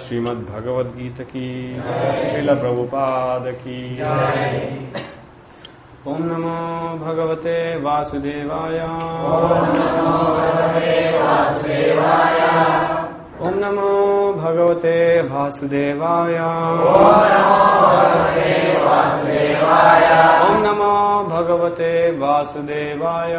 श्रीमद् भगवद्गीता की श्रील प्रभुपाद की ओम नमो भगवते वासुदेवाय ओम नमो भगवते वासुदेवाय ओम नमो भगवते वासुदेवाय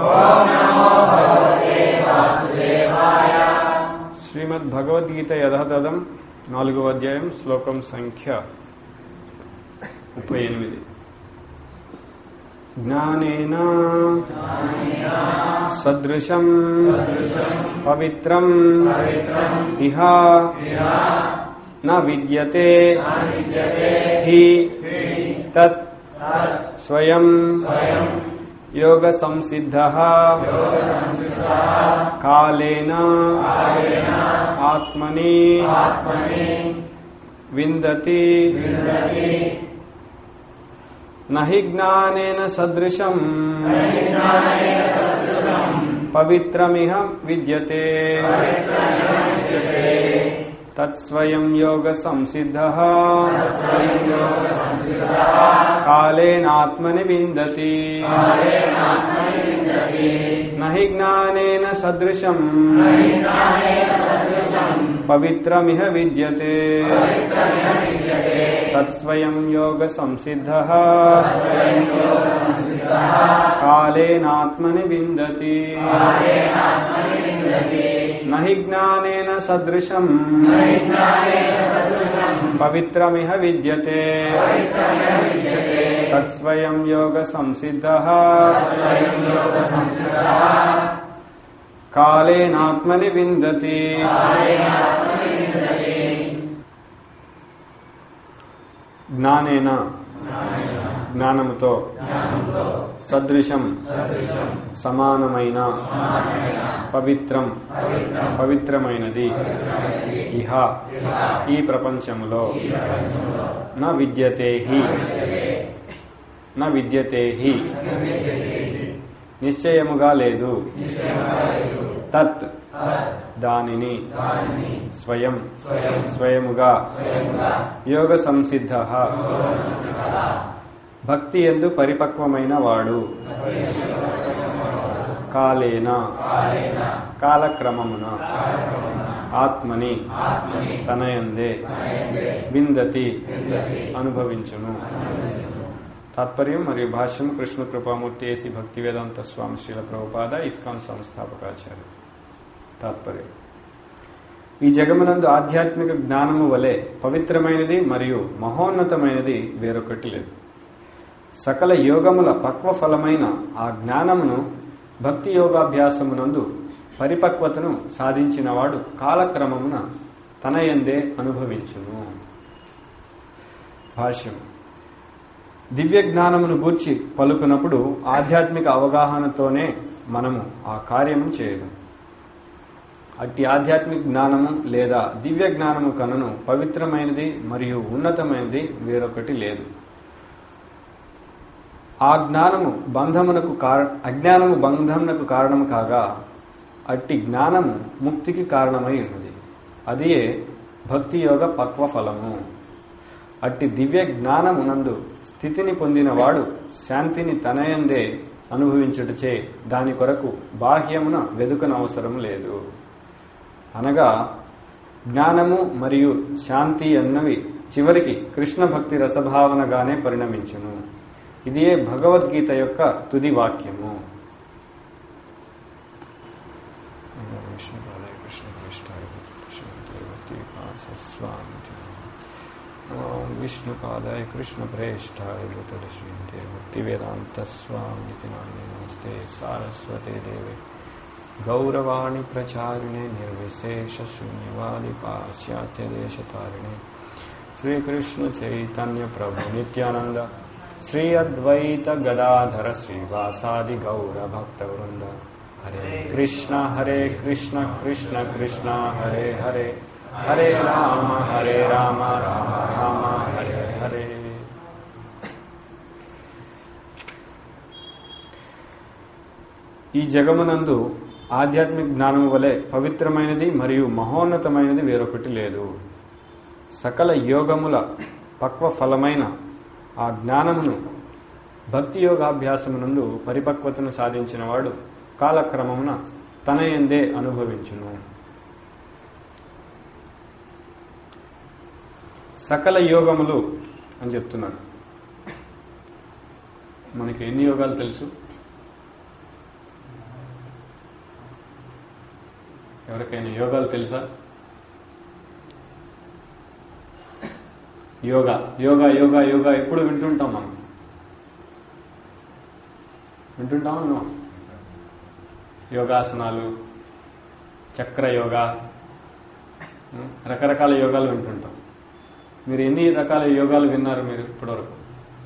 శ్రీమద్ భగవద్గీత యథాతథం నాలుగవ అధ్యాయం శ్లోకం సంఖ్య ముప్పై ఎనిమిది జ్ఞానేన సదృశం పవిత్రం ఇహ న విద్యతే హి తత్ స్వయం యోగ సంసిద్ధ కాలేన ఆత్మని విందతి నహి జ్ఞానేన సదృశం పవిత్రమిహ విద్యతే తత్స్వయం యోగ సంసిద్ధ కాలేనాత్మని విందతి నహి జ్ఞానేన సదృశం పవిత్రమిహ విద్యతే తత్స్వయం యోగ సంసిద్ధ కాలేనాత్మని విందతి నహి జ్ఞానేన సదృశం పవిత్రమిహ విద్యతే తత్స్వయం యోగ సంసిద్ధ కాలేనాత్మని విందతి జ్ఞానేన జ్ఞానముతో సదృశం సమానమైన పవిత్రం పవిత్రమైనది ఇహ ఈ ప్రపంచములో న విద్యతే హి న విద్యతే హి నిశ్చయముగా లేదు తత్ దానిని స్వయం స్వయముగా యోగ సంసిద్ధ భక్తి ఎందు పరిపక్వమైన వాడు కాలేన కాలక్రమమున ఆత్మని తనయందే విందతి అనుభవించును తాత్పర్యం మరియు భాష్యం Krishna Kripamurti AC Bhaktivedanta Swami Srila Prabhupada ISKCON సంస్థాపకాచార్య తాత్పర్యం ఈ జగమునందు ఆధ్యాత్మిక జ్ఞానము వలె పవిత్రమైనది మరియు మహోన్నతమైనది వేరొకటి లేదు సకల యోగముల పక్వ ఫలమైన ఆ జ్ఞానమును భక్తి యోగాభ్యాసమునందు పరిపక్వతను సాధించినవాడు కాలక్రమమున తన ఎందే అనుభవించును భాష్యం దివ్య జ్ఞానమును గూర్చి పలుకునప్పుడు ఆధ్యాత్మిక అవగాహనతోనే మనము ఆ కార్యము చేయదు అట్టి ఆధ్యాత్మిక జ్ఞానము లేదా దివ్య జ్ఞానము కనును పవిత్రమైనది మరియు ఉన్నతమైనది వేరొకటి లేదు ఆ జ్ఞానము బంధమునకు కార అజ్ఞానము బంధమునకు కారణము కాగా అట్టి జ్ఞానము ముక్తికి కారణమై ఉన్నది అదియే భక్తి యోగ పక్వ ఫలము అట్టి దివ్య జ్ఞానమునందు స్థితిని పొందినవాడు శాంతిని తనయందే అనుభవించుటచే దాని కొరకు బాహ్యమున వెదుకనవసరం లేదు అనగా జ్ఞానము మరియు శాంతి అన్నవి చివరికి కృష్ణ భక్తి రసభావనగానే పరిణమించును ఇదే భగవద్గీత యొక్క తుది వాక్యము విష్ణుపాదాయ కృష్ణ ప్రేష్టాయ భూతలశ్రీంతే భక్తివేదాంత స్వామితి నామ్ని నమస్తే సారస్వతే దేవే గౌరవాణి ప్రచారిణే నిర్విశేష శూన్యవాది పాశ్చాత్యదేశతారిణే శ్రీకృష్ణ చైతన్య ప్రభు నిత్యానంద శ్రీ అద్వైత గదాధర శ్రీవాసాది గౌర భక్త వృంద హరే కృష్ణ హరే కృష్ణ కృష్ణ కృష్ణ హరే హరే హరే రామ హరే రామ రామ రామ హరే హరే ఈ జగమునందు ఆధ్యాత్మిక జ్ఞానం వలె పవిత్రమైనది మరియు మహోన్నతమైనది వేరొకటి లేదు సకల యోగముల పక్వ ఫలమైన ఆ జ్ఞానమును భక్తి యోగాభ్యాసమునందు పరిపక్వతను సాధించిన వాడు కాలక్రమమున తన ఎందే అనుభవించును సకల యోగములు అని చెప్తున్నారు మనకి ఎన్ని యోగాలు తెలుసు ఎవరికైనా యోగాలు తెలుసా యోగా యోగా యోగా యోగా ఎప్పుడు వింటుంటాం మనం వింటుంటాం నువ్వు యోగాసనాలు చక్ర యోగా ఉం, రకరకాల యోగాలు వింటుంటాం మీరు ఎన్ని రకాల యోగాలు విన్నారు మీరు ఇప్పటివరకు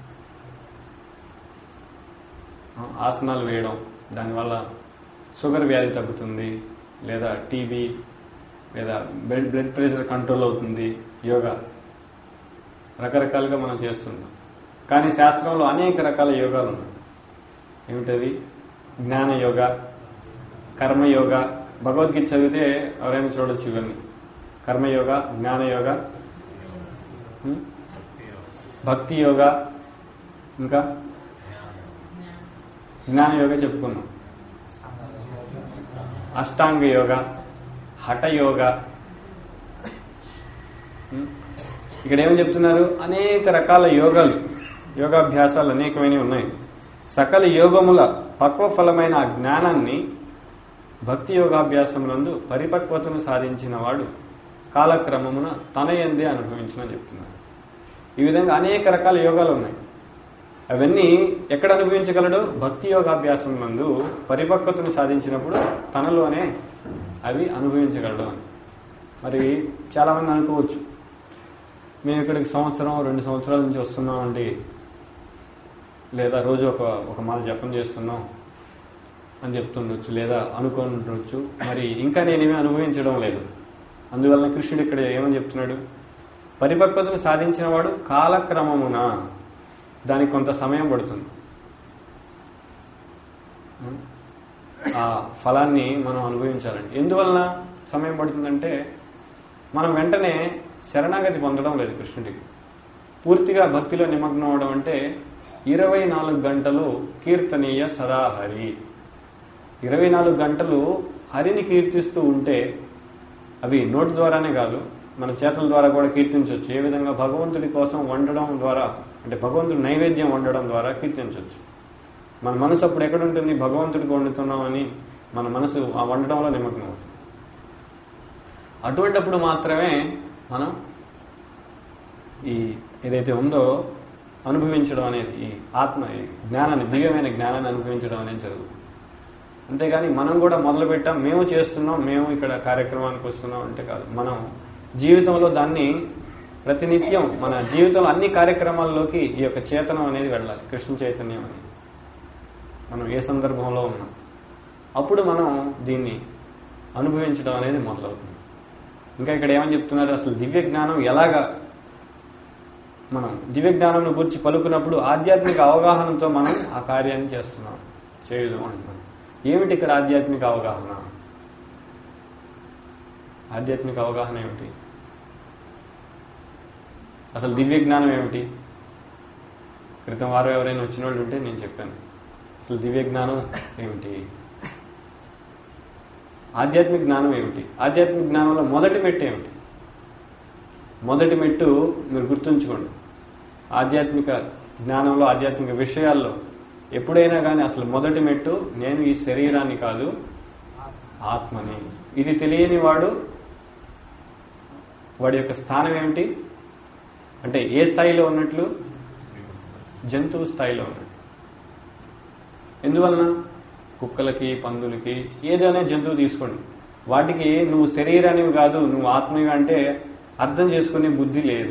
ఆ, ఆసనాలు వేయడం దానివల్ల షుగర్ వ్యాధి తగ్గుతుంది లేదా టీబీ లేదా బ్లడ్ బ్లడ్ ప్రెషర్ కంట్రోల్ అవుతుంది యోగా రకరకాలుగా మనం చేస్తున్నాం కానీ శాస్త్రంలో అనేక రకాల యోగాలు ఉన్నాయి ఏమిటది జ్ఞాన యోగ కర్మయోగ భగవద్గీత చదివితే ఎవరైనా చూడొచ్చు ఇవన్నీ కర్మయోగ జ్ఞానయోగ ఉం? భక్తి యోగ ఇంకా జ్ఞానయోగ చెప్పుకున్నాం అష్టాంగ యోగ హఠ యోగ ఉం? ఇక్కడ ఏమని చెప్తున్నారు అనేక రకాల యోగాలు యోగాభ్యాసాలు అనేకమైనవి ఉన్నాయి సకల యోగముల పక్వఫలమైన ఆ జ్ఞానాన్ని భక్తి యోగాభ్యాసములందు పరిపక్వతను సాధించిన వాడు కాలక్రమమున తన ఎందే అనుభవించిన చెప్తున్నారు ఈ విధంగా అనేక రకాల యోగాలు ఉన్నాయి అవన్నీ ఎక్కడ అనుభవించగలడు భక్తి యోగాభ్యాసం నందు పరిపక్వతను సాధించినప్పుడు తనలోనే అవి అనుభవించగలడు అని మరి చాలామంది అనుకోవచ్చు మేము ఇక్కడికి సంవత్సరం రెండు సంవత్సరాల నుంచి వస్తున్నామండి లేదా రోజు ఒక ఒక మాల జపం చేస్తున్నాం అని చెప్తుండొచ్చు లేదా అనుకుంటుండొచ్చు మరి ఇంకా నేనేమీ అనుభవించడం లేదు అందువలన కృష్ణుడు ఇక్కడ ఏమని చెప్తున్నాడు పరిపక్వతను సాధించిన వాడు కాలక్రమమున దానికి కొంత సమయం పడుతుంది ఆ ఫలాన్ని మనం అనుభవించాలండి ఎందువలన సమయం పడుతుందంటే మనం వెంటనే శరణాగతి పొందడం లేదు కృష్ణుడికి పూర్తిగా భక్తిలో నిమగ్నం అవడం అంటే ఇరవై నాలుగు గంటలు కీర్తనీయ సదాహరి ఇరవై నాలుగు గంటలు హరిని కీర్తిస్తూ ఉంటే అవి నోటి ద్వారానే కాదు మన చేతుల ద్వారా కూడా కీర్తించవచ్చు ఏ విధంగా భగవంతుడి కోసం వండడం ద్వారా అంటే భగవంతుడి నైవేద్యం వండడం ద్వారా కీర్తించవచ్చు మన మనసు అప్పుడు ఎక్కడ ఉంటుంది భగవంతుడికి వండుతున్నామని మన మనసు ఆ వండడంలో నిమగ్నం అవుతుంది అటువంటప్పుడు మాత్రమే మనం ఈ ఏదైతే ఉందో అనుభవించడం అనేది ఈ ఆత్మ ఈ జ్ఞానాన్ని దివ్యమైన జ్ఞానాన్ని అనుభవించడం అనేది జరుగుతుంది అంతేగాని మనం కూడా మొదలు పెట్టాం మేము చేస్తున్నాం మేము ఇక్కడ కార్యక్రమానికి వస్తున్నాం అంటే కాదు మనం జీవితంలో దాన్ని ప్రతినిత్యం మన జీవితంలో అన్ని కార్యక్రమాల్లోకి ఈ యొక్క చేతనం అనేది వెళ్ళాలి కృష్ణ చైతన్యం అనేది మనం ఏ సందర్భంలో ఉన్నాం అప్పుడు మనం దీన్ని అనుభవించడం అనేది మొదలవుతుంది ఇంకా ఇక్కడ ఏమని చెప్తున్నారు అసలు దివ్య జ్ఞానం ఎలాగా మనం దివ్య జ్ఞానం గురించి పలుకున్నప్పుడు ఆధ్యాత్మిక అవగాహనతో మనం ఆ కార్యాన్ని చేస్తున్నాం చేయడం అంటున్నాం ఏమిటి ఇక్కడ ఆధ్యాత్మిక అవగాహన ఆధ్యాత్మిక అవగాహన ఏమిటి అసలు దివ్య జ్ఞానం ఏమిటి క్రితం వారం ఎవరైనా వచ్చిన వాళ్ళు ఉంటే నేను చెప్పాను అసలు దివ్య జ్ఞానం ఏమిటి ఆధ్యాత్మిక జ్ఞానం ఏమిటి ఆధ్యాత్మిక జ్ఞానంలో మొదటి మెట్టు ఏమిటి మొదటి మెట్టు మీరు గుర్తుంచుకోండి ఆధ్యాత్మిక జ్ఞానంలో ఆధ్యాత్మిక విషయాల్లో ఎప్పుడైనా కానీ అసలు మొదటి మెట్టు నేను ఈ శరీరాన్ని కాదు ఆత్మని ఇది తెలియని వాడు వాడి యొక్క స్థానం ఏమిటి అంటే ఏ స్థాయిలో ఉన్నట్లు జంతువు స్థాయిలో ఉన్నట్టు ఎందువలన కుక్కలకి పందులకి ఏదైనా జంతువు తీసుకోండి వాటికి నువ్వు శరీరానివి కాదు నువ్వు ఆత్మవి అంటే అర్థం చేసుకునే బుద్ధి లేదు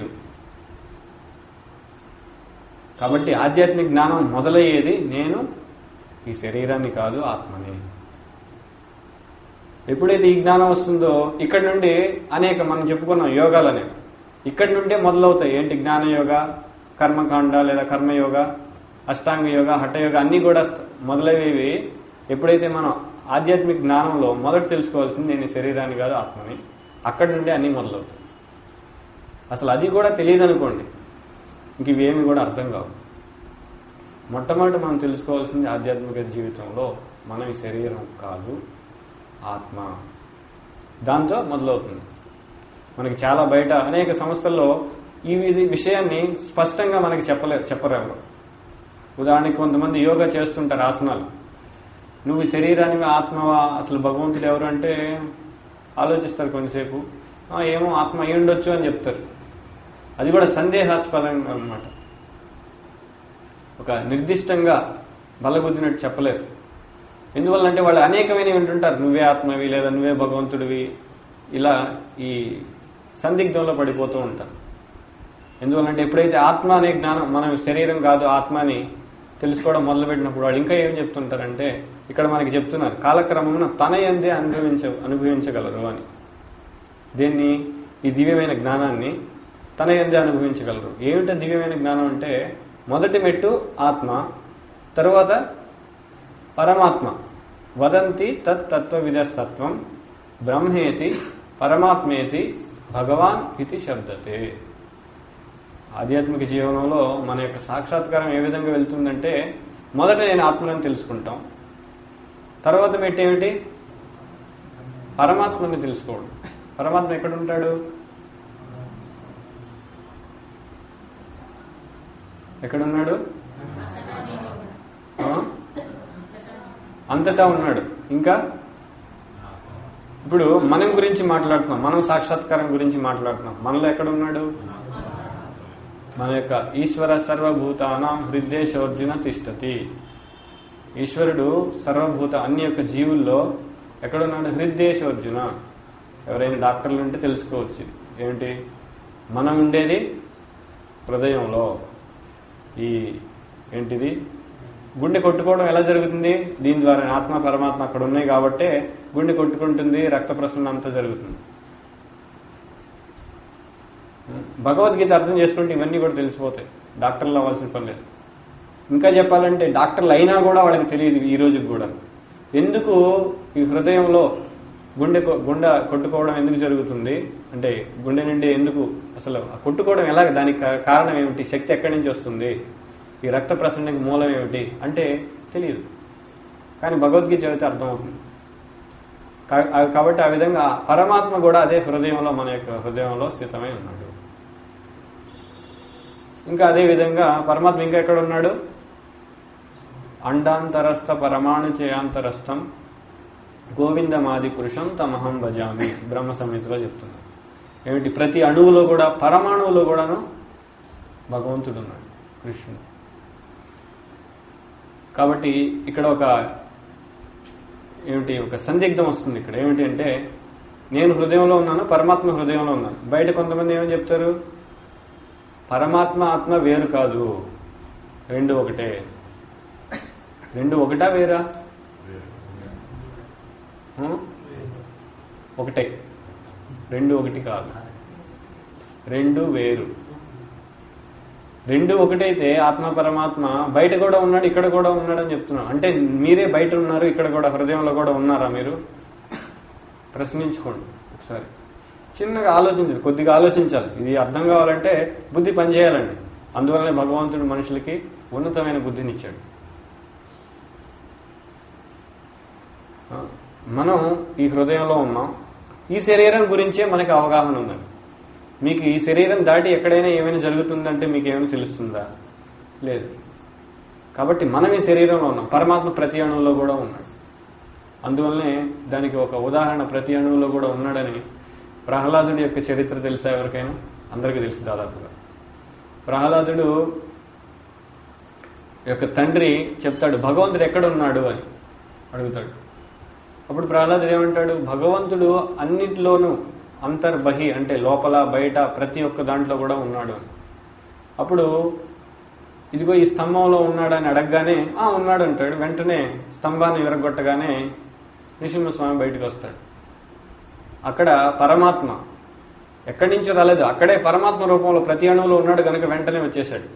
కాబట్టి ఆధ్యాత్మిక జ్ఞానం మొదలయ్యేది నేను ఈ శరీరాన్ని కాదు ఆత్మని ఎప్పుడైతే ఈ జ్ఞానం వస్తుందో ఇక్కడ నుండి అనేక మనం చెప్పుకున్నాం యోగాలు అనేవి ఇక్కడ నుండే మొదలవుతాయి ఏంటి జ్ఞాన యోగ కర్మకాండ లేదా కర్మయోగ అష్టాంగ యోగ హఠయోగ అన్నీ కూడా మొదలయ్యేవి ఎప్పుడైతే మనం ఆధ్యాత్మిక జ్ఞానంలో మొదట తెలుసుకోవాల్సింది నేను ఈ శరీరాన్ని కాదు ఆత్మని అక్కడి నుండే అన్నీ మొదలవుతాయి అసలు అది కూడా తెలియదు అనుకోండి ఇంక ఇవేమి కూడా అర్థం కావు మొట్టమొదటి మనం తెలుసుకోవాల్సింది ఆధ్యాత్మిక జీవితంలో మనం ఈ శరీరం కాదు ఆత్మ దాంతో మొదలవుతుంది మనకి చాలా బయట అనేక సంస్థల్లో ఈ వి- విషయాన్ని స్పష్టంగా మనకి చెప్పలే చెప్పరెవరు ఉదాహరణకి కొంతమంది యోగా చేస్తుంటారు ఆసనాలు నువ్వు ఈ శరీరానికి ఆత్మవా అసలు భగవంతుడు ఎవరు అంటే ఆలోచిస్తారు కొంతసేపు "ఆ, ఏమో ఆత్మ అయి ఉండొచ్చు అని చెప్తారు అది కూడా సందేహాస్పదం అన్నమాట ఒక నిర్దిష్టంగా బలగుద్దినట్టు చెప్పలేరు ఎందువల్లంటే వాళ్ళు అనేకమైన వింటుంటారు నువ్వే ఆత్మవి లేదా నువ్వే భగవంతుడివి ఇలా ఈ సందిగ్ధంలో పడిపోతూ ఉంటారు ఎందువల్లంటే ఎప్పుడైతే ఆత్మ అనే జ్ఞానం మనం శరీరం కాదు ఆత్మ అని తెలుసుకోవడం మొదలుపెట్టినప్పుడు వాళ్ళు ఇంకా ఏం చెప్తుంటారంటే ఇక్కడ మనకి చెప్తున్నారు కాలక్రమమున తన ఎందే అనుభవించ అనుభవించగలరు అని దీన్ని ఈ దివ్యమైన జ్ఞానాన్ని తన ఎందే అనుభవించగలరు ఏమిటో దివ్యమైన జ్ఞానం అంటే మొదటి మెట్టు ఆత్మ తరువాత పరమాత్మ వదంతి తత్ తత్వవిధస్తత్వం బ్రహ్మేతి పరమాత్మేతి భగవాన్ ఇది శబ్దతే ఆధ్యాత్మిక జీవనంలో మన యొక్క సాక్షాత్కారం ఏ విధంగా వెళ్తుందంటే మొదట నేను ఆత్మని తెలుసుకుంటాం తర్వాత మెట్టు ఏమిటి పరమాత్మని తెలుసుకోవడం పరమాత్మ ఎక్కడ ఉంటాడు ఎక్కడున్నాడు ఆ? అంతటా ఉన్నాడు ఇంకా ఇప్పుడు మనం గురించి మాట్లాడుతున్నాం మనం సాక్షాత్కారం గురించి మాట్లాడుతున్నాం మనలో ఎక్కడ ఉన్నాడు మన యొక్క ఈశ్వర సర్వభూతానం హృదయశోర్జున తిష్టతి ఈశ్వరుడు సర్వభూత అన్ని యొక్క జీవుల్లో ఎక్కడున్నాడు హృదయశోర్జున ఎవరైనా డాక్టర్లు ఉంటే తెలుసుకోవచ్చు ఏమిటి మనం ఉండేది హృదయంలో ఈ ఏంటిది గుండె కొట్టుకోవడం ఎలా జరుగుతుంది దీని ద్వారా ఆత్మ పరమాత్మ అక్కడ ఉన్నాయి కాబట్టే గుండె కొట్టుకుంటుంది రక్త ప్రసరణ అంతా జరుగుతుంది భగవద్గీత అర్థం చేసుకుంటే ఇవన్నీ కూడా తెలిసిపోతాయి డాక్టర్లు అవ్వాల్సిన పని లేదు ఇంకా చెప్పాలంటే డాక్టర్లు అయినా కూడా వాళ్ళకి తెలియదు ఈ రోజుకి కూడా ఎందుకు ఈ హృదయంలో గుండె కొ- గుండె కొట్టుకోవడం ఎందుకు జరుగుతుంది అంటే గుండె నుండి ఎందుకు అసలు ఆ కొట్టుకోవడం ఎలా దానికి కా- కారణం ఏమిటి శక్తి ఎక్కడి నుంచి వస్తుంది ఈ రక్త ప్రసరణకి మూలం ఏమిటి అంటే తెలియదు కానీ భగవద్గీత చదివితే అర్థమవుతుంది కా- ఆ- కాబట్టి ఆ విధంగా పరమాత్మ కూడా అదే హృదయంలో మన యొక్క హృదయంలో స్థితమై ఉన్నాడు ఇంకా అదే విధంగా పరమాత్మ ఇంకా ఎక్కడ ఉన్నాడు అండాంతరస్థ పరమాణు చేయాంతరస్థం గోవిందమాది పురుషం తమహం భజామి బ్రహ్మ సంహితలో చెప్తున్నారు ఏమిటి ప్రతి అణువులో కూడా పరమాణువులో కూడాను భగవంతుడు ఉన్నాడు కృష్ణుడు కాబట్టి ఇక్కడ ఒక ఏమిటి ఒక సందిగ్ధం వస్తుంది ఇక్కడ ఏమిటి అంటే నేను హృదయంలో ఉన్నాను పరమాత్మ హృదయంలో ఉన్నాను బయట కొంతమంది ఏమని చెప్తారు పరమాత్మ ఆత్మ వేరు కాదు రెండు ఒకటే రెండు ఒకటా వేరా ఉం? ఒకటే రెండు ఒకటి కాదు రెండు వేరు రెండు ఒకటైతే ఆత్మ పరమాత్మ బయట కూడా ఉన్నాడు ఇక్కడ కూడా ఉన్నాడు అని చెప్తున్నాను అంటే మీరే బయట ఉన్నారు ఇక్కడ కూడా హృదయంలో కూడా ఉన్నారా మీరు ప్రశ్నించుకోండి ఒకసారి చిన్నగా ఆలోచించండి కొద్దిగా ఆలోచించాలి ఇది అర్థం కావాలంటే బుద్ధి పనిచేయాలండి అందువల్లనే భగవంతుడు మనుషులకి ఉన్నతమైన బుద్ధినిచ్చాడు ఆ, మనం ఈ హృదయంలో ఉన్నాం ఈ శరీరం గురించే మనకి అవగాహన ఉందండి మీకు ఈ శరీరం దాటి ఎక్కడైనా ఏమైనా జరుగుతుందంటే మీకు ఏమైనా తెలుస్తుందా లేదు కాబట్టి మనం ఈ శరీరంలో ఉన్నాం పరమాత్మ ప్రతి అణువులో కూడా ఉన్నాడు అందువల్లనే దానికి ఒక ఉదాహరణ ప్రతి అణువులో కూడా ఉన్నాడని ప్రహ్లాదుడి యొక్క చరిత్ర తెలుసా ఎవరికైనా అందరికీ తెలుసు దాదాపుగా ప్రహ్లాదుడు యొక్క తండ్రి చెప్తాడు భగవంతుడు ఎక్కడ ఉన్నాడు అని అడుగుతాడు అప్పుడు ప్రహ్లాదుడు ఏమంటాడు భగవంతుడు అన్నిటిలోనూ అంతర్బహి అంటే లోపల బయట ప్రతి ఒక్క దాంట్లో కూడా ఉన్నాడు అని అప్పుడు ఇదిగో ఈ స్తంభంలో ఉన్నాడని అడగగానే ఆ ఉన్నాడు అంటాడు వెంటనే స్తంభాన్ని విరగొట్టగానే నృసింహస్వామి బయటకు వస్తాడు అక్కడ పరమాత్మ ఎక్కడి నుంచో రాలేదు అక్కడే పరమాత్మ రూపంలో ప్రతి అణువులో ఉన్నాడు కనుక వెంటనే వచ్చేశాడు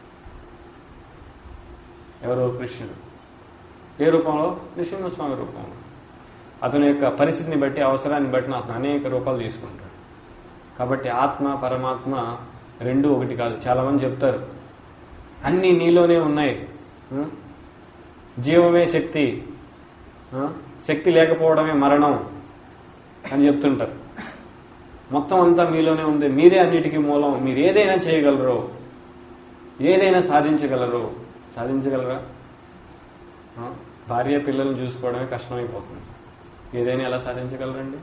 ఎవరు కృష్ణుడు ఏ రూపంలో నృసింహస్వామి రూపంలో అతని యొక్క పరిస్థితిని బట్టి అవసరాన్ని బట్టి అతను అనేక రూపాలు తీసుకుంటాడు కాబట్టి ఆత్మ పరమాత్మ రెండు ఒకటి కాదు చాలా మంది చెప్తారు అన్ని నీలోనే ఉన్నాయి ఆ? జీవమే శక్తి ఆ? శక్తి లేకపోవడమే మరణం అని చెప్తుంటారు మొత్తం అంతా మీలోనే ఉంది మీరే అన్నిటికీ మూలం మీరు ఏదైనా చేయగలరు ఏదైనా సాధించగలరు సాధించగలరా ఆ? భార్య పిల్లల్ని చూసుకోవడమే కష్టమైపోతుంది ఏదైనా ఎలా సాధించగలరండి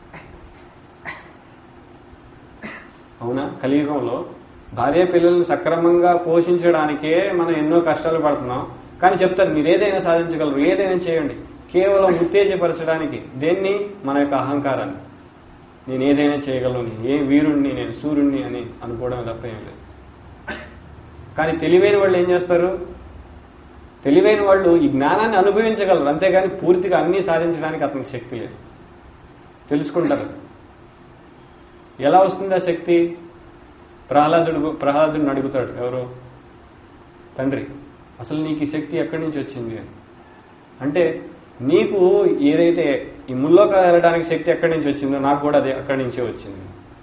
అవునా కలియుగంలో భార్య పిల్లల్ని సక్రమంగా పోషించడానికే మనం ఎన్నో కష్టాలు పడుతున్నాం కానీ చెప్తారు మీరు ఏదైనా సాధించగలరు ఏదైనా చేయండి కేవలం ఉత్తేజపరచడానికి దేన్ని మన యొక్క అహంకారాన్ని నేను ఏదైనా చేయగలను ఏ వీరుణ్ణి నేను సూర్యుణ్ణి అని అనుకోవడం తప్ప ఏం లేదు కానీ తెలివైన వాళ్ళు ఏం చేస్తారు తెలివైన వాళ్ళు ఈ జ్ఞానాన్ని అనుభవించగలరు అంతేగాని పూర్తిగా అన్నీ సాధించడానికి అతనికి శక్తి లేదు తెలుసుకుంటారు ఎలా వస్తుంది ఆ శక్తి ప్రహ్లాదుడు ప్రహ్లాదుడిని అడుగుతాడు ఎవరు తండ్రి అసలు నీకు ఈ శక్తి ఎక్కడి నుంచి వచ్చింది అని అంటే నీకు ఏదైతే ఈ ముల్లోక వెళ్ళడానికి శక్తి ఎక్కడి నుంచి వచ్చిందో నాకు కూడా అదే అక్కడి నుంచే వచ్చింది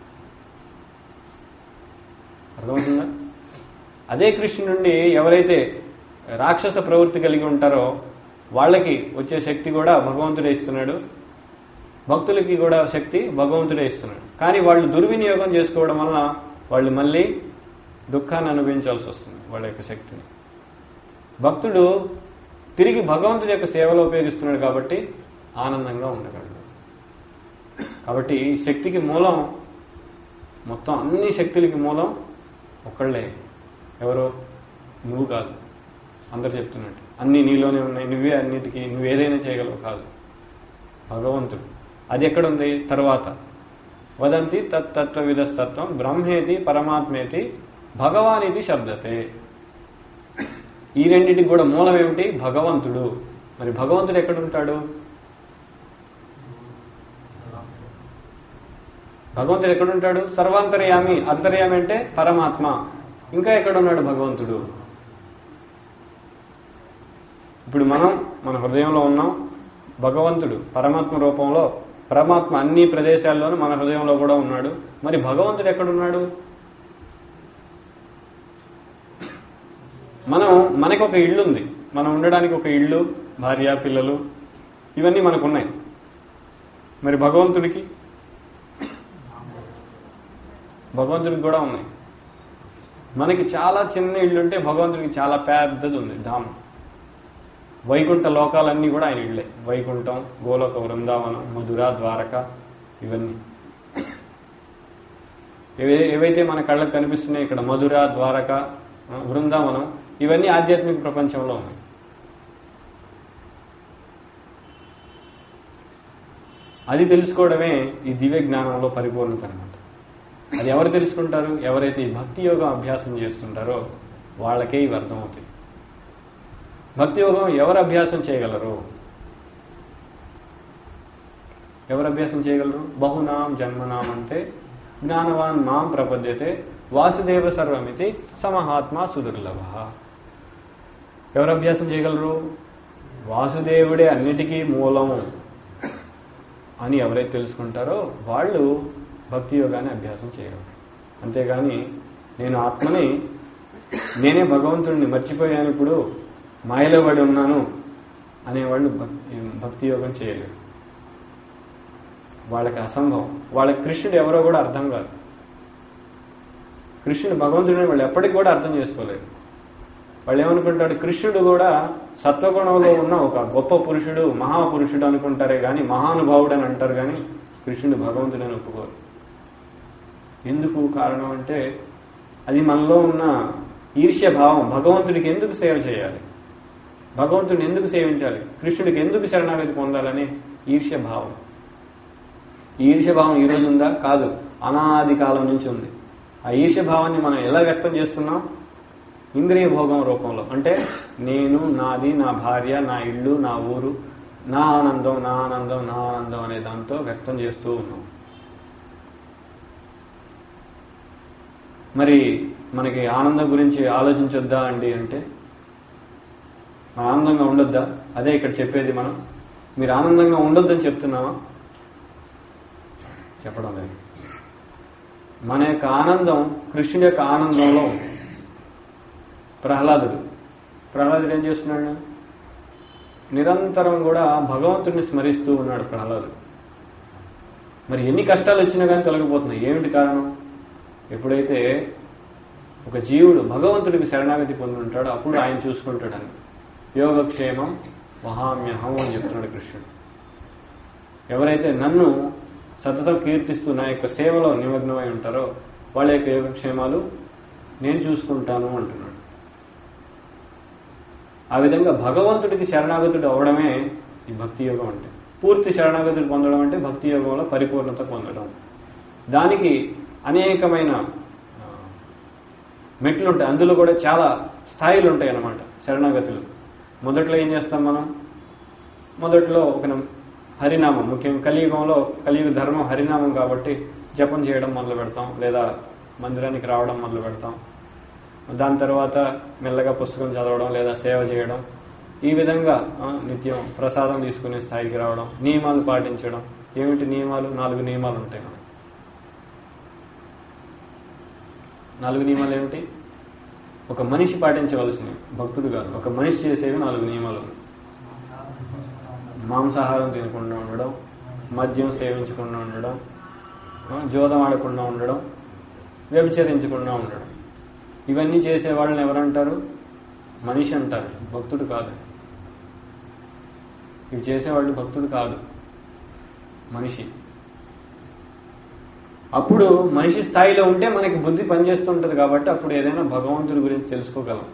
అర్థమవుతుందా అదే కృష్ణుడి నుండి ఎవరైతే రాక్షస ప్రవృత్తి కలిగి ఉంటారో వాళ్ళకి వచ్చే శక్తి కూడా భగవంతుడే ఇస్తున్నాడు భక్తులకి కూడా శక్తి భగవంతుడే ఇస్తున్నాడు కానీ వాళ్ళు దుర్వినియోగం చేసుకోవడం వలన వాళ్ళు మళ్ళీ దుఃఖాన్ని అనుభవించాల్సి వస్తుంది వాళ్ళ యొక్క శక్తిని భక్తుడు తిరిగి భగవంతుడి యొక్క సేవలో ఉపయోగిస్తున్నాడు కాబట్టి ఆనందంగా ఉండగలడు కాబట్టి ఈ శక్తికి మూలం మొత్తం అన్ని శక్తులకి మూలం ఒక్కళ్ళే ఎవరు నువ్వు కాదు అందరు చెప్తున్నట్టు అన్ని నీలోనే ఉన్నాయి నువ్వే అన్నిటికీ నువ్వు ఏదైనా చేయగలవు కాదు భగవంతుడు అది ఎక్కడుంది తర్వాత వదంతి తత్తత్వవిధస్తత్వం బ్రహ్మేతి పరమాత్మేతి భగవానిది శబ్దతే ఈ రెండింటికి కూడా మూలం ఏమిటి భగవంతుడు మరి భగవంతుడు ఎక్కడుంటాడు భగవంతుడు ఎక్కడుంటాడు సర్వాంతర్యామి అంతర్యామి అంటే పరమాత్మ ఇంకా ఎక్కడున్నాడు భగవంతుడు ఇప్పుడు మనం మన హృదయంలో ఉన్నాం భగవంతుడు పరమాత్మ రూపంలో పరమాత్మ అన్ని ప్రదేశాల్లోనూ మన హృదయంలో కూడా ఉన్నాడు మరి భగవంతుడు ఎక్కడున్నాడు మనం మనకు ఒక ఇల్లు ఉంది మనం ఉండడానికి ఒక ఇల్లు భార్య పిల్లలు ఇవన్నీ మనకున్నాయి మరి భగవంతుడికి భగవంతుడికి కూడా ఉన్నాయి మనకి చాలా చిన్న ఇల్లు ఉంటే భగవంతుడికి చాలా పెద్దది ఉంది ధామం వైకుంఠ లోకాలన్నీ కూడా ఆయన ఇళ్ళే వైకుంఠం గోలోక వృందావనం మధుర ద్వారక ఇవన్నీ ఏవై- ఏవైతే మన కళ్ళకు కనిపిస్తున్నాయి ఇక్కడ మధుర ద్వారక ఆ, బృందావనం ఇవన్నీ ఆధ్యాత్మిక ప్రపంచంలో ఉన్నాయి అది తెలుసుకోవడమే ఈ దివ్య జ్ఞానంలో పరిపూర్ణత అనమాట అది ఎవరు తెలుసుకుంటారు ఎవరైతే ఈ భక్తి యోగం అభ్యాసం చేస్తుంటారో వాళ్ళకే ఇవి అర్థమవుతాయి భక్తి యోగం ఎవరు అభ్యాసం చేయగలరు ఎవరు అభ్యాసం చేయగలరు బహునాం జన్మనాం అంటే జ్ఞానవాన్ మాం ప్రపద్యతే వాసుదేవ సర్వమితి సమహాత్మ సుదుర్లభ ఎవరు అభ్యాసం చేయగలరు వాసుదేవుడే అన్నిటికీ మూలము అని ఎవరైతే తెలుసుకుంటారో వాళ్ళు భక్తి యోగాన్ని అభ్యాసం చేయగలరు అంతేగాని నేను ఆత్మని నేనే భగవంతుడిని మర్చిపోయాను ఇప్పుడు మాయలో పడి ఉన్నాను అనేవాళ్ళు భక్తి భక్తి యోగం చేయలేరు వాళ్ళకి అసంభవం వాళ్ళకి కృష్ణుడు ఎవరో కూడా అర్థం కాదు కృష్ణుడు భగవంతుడిని వాళ్ళు ఎప్పటికి కూడా అర్థం చేసుకోలేరు వాళ్ళు ఏమనుకుంటాడు కృష్ణుడు కూడా సత్వగుణంలో ఉన్న ఒక గొప్ప పురుషుడు మహాపురుషుడు అనుకుంటారే గాని మహానుభావుడు అని అంటారు కానీ కృష్ణుడు భగవంతుడని ఒప్పుకోరు ఎందుకు కారణం అంటే అది మనలో ఉన్న ఈర్ష్య భావం భగవంతుడికి ఎందుకు సేవ చేయాలి భగవంతుడిని ఎందుకు సేవించాలి కృష్ణుడికి ఎందుకు శరణాగతి పొందాలని ఈర్ష్య భావం ఈ ఈర్ష్య భావం ఈ రోజు ఉందా కాదు అనాది కాలం నుంచి ఉంది ఆ ఈర్ష్య భావాన్ని మనం ఎలా వ్యక్తం చేస్తున్నాం ఇంద్రియ భోగం రూపంలో అంటే నేను నాది నా భార్య నా ఇల్లు నా ఊరు నా ఆనందం నా ఆనందం నా ఆనందం అనే దాంతో వ్యక్తం చేస్తూ ఉన్నాం మరి మనకి ఆనందం గురించి ఆలోచించొద్దా అండి అంటే మనం ఆనందంగా ఉండొద్దా అదే ఇక్కడ చెప్పేది మనం మీరు ఆనందంగా ఉండొద్దని చెప్తున్నావా చెప్పడం లేదు మన యొక్క ఆనందం కృష్ణుడి యొక్క ఆనందంలో ఉంది ప్రహ్లాదుడు ప్రహ్లాదుడు ఏం చేస్తున్నాడు నిరంతరం కూడా భగవంతుడిని స్మరిస్తూ ఉన్నాడు ప్రహ్లాదుడు మరి ఎన్ని కష్టాలు వచ్చినా కానీ తొలగిపోతున్నాయి ఏమిటి కారణం ఎప్పుడైతే ఒక జీవుడు భగవంతుడికి శరణాగతి పొంది ఉంటాడో అప్పుడు ఆయన చూసుకుంటాడని యోగక్షేమం మహామ్యహం అని చెప్తున్నాడు కృష్ణుడు ఎవరైతే నన్ను సతతం కీర్తిస్తూ నా యొక్క సేవలో నిమగ్నమై ఉంటారో వాళ్ళ యొక్క యోగక్షేమాలు నేను చూసుకుంటాను అంటున్నాడు ఆ విధంగా భగవంతుడికి శరణాగతుడు అవడమే ఈ భక్తి యోగం అంటే పూర్తి శరణాగతుడు పొందడం అంటే భక్తి యోగంలో పరిపూర్ణత పొందడం దానికి అనేకమైన ఆ, మెట్లు ఉంటాయి అందులో కూడా చాలా స్థాయిలు ఉంటాయి అన్నమాట శరణాగతులు మొదట్లో ఏం చేస్తాం మనం మొదట్లో ఒక నం- హరినామం ముఖ్యంగా కలియుగంలో కలియుగ ధర్మం హరినామం కాబట్టి జపం చేయడం మొదలు పెడతాం లేదా మందిరానికి రావడం మొదలు పెడతాం దాని తర్వాత మెల్లగా పుస్తకం చదవడం లేదా సేవ చేయడం ఈ విధంగా ఆ, నిత్యం ప్రసాదం తీసుకునే స్థాయికి రావడం నియమాలు పాటించడం ఏమిటి నియమాలు నాలుగు నియమాలు ఉంటాయి మనకి నాలుగు నియమాలు ఏమిటి ఒక మనిషి పాటించవలసినవి భక్తుడు కాదు ఒక మనిషి చేసేవి నాలుగు నియమాలు ఉన్నాయి మాంసాహారం తినకుండా ఉండడం మద్యం సేవించకుండా ఉండడం ఆ, జోదం ఆడకుండా ఉండడం వ్యభిచరించకుండా ఉండడం ఇవన్నీ చేసే వాళ్ళని ఎవరంటారు మనిషి అంటారు భక్తుడు కాదు ఇవి చేసేవాళ్ళు భక్తుడు కాదు మనిషి అప్పుడు మనిషి స్థాయిలో ఉంటే మనకి బుద్ధి పనిచేస్తుంటది కాబట్టి అప్పుడు ఏదైనా భగవంతుడి గురించి తెలుసుకోగలం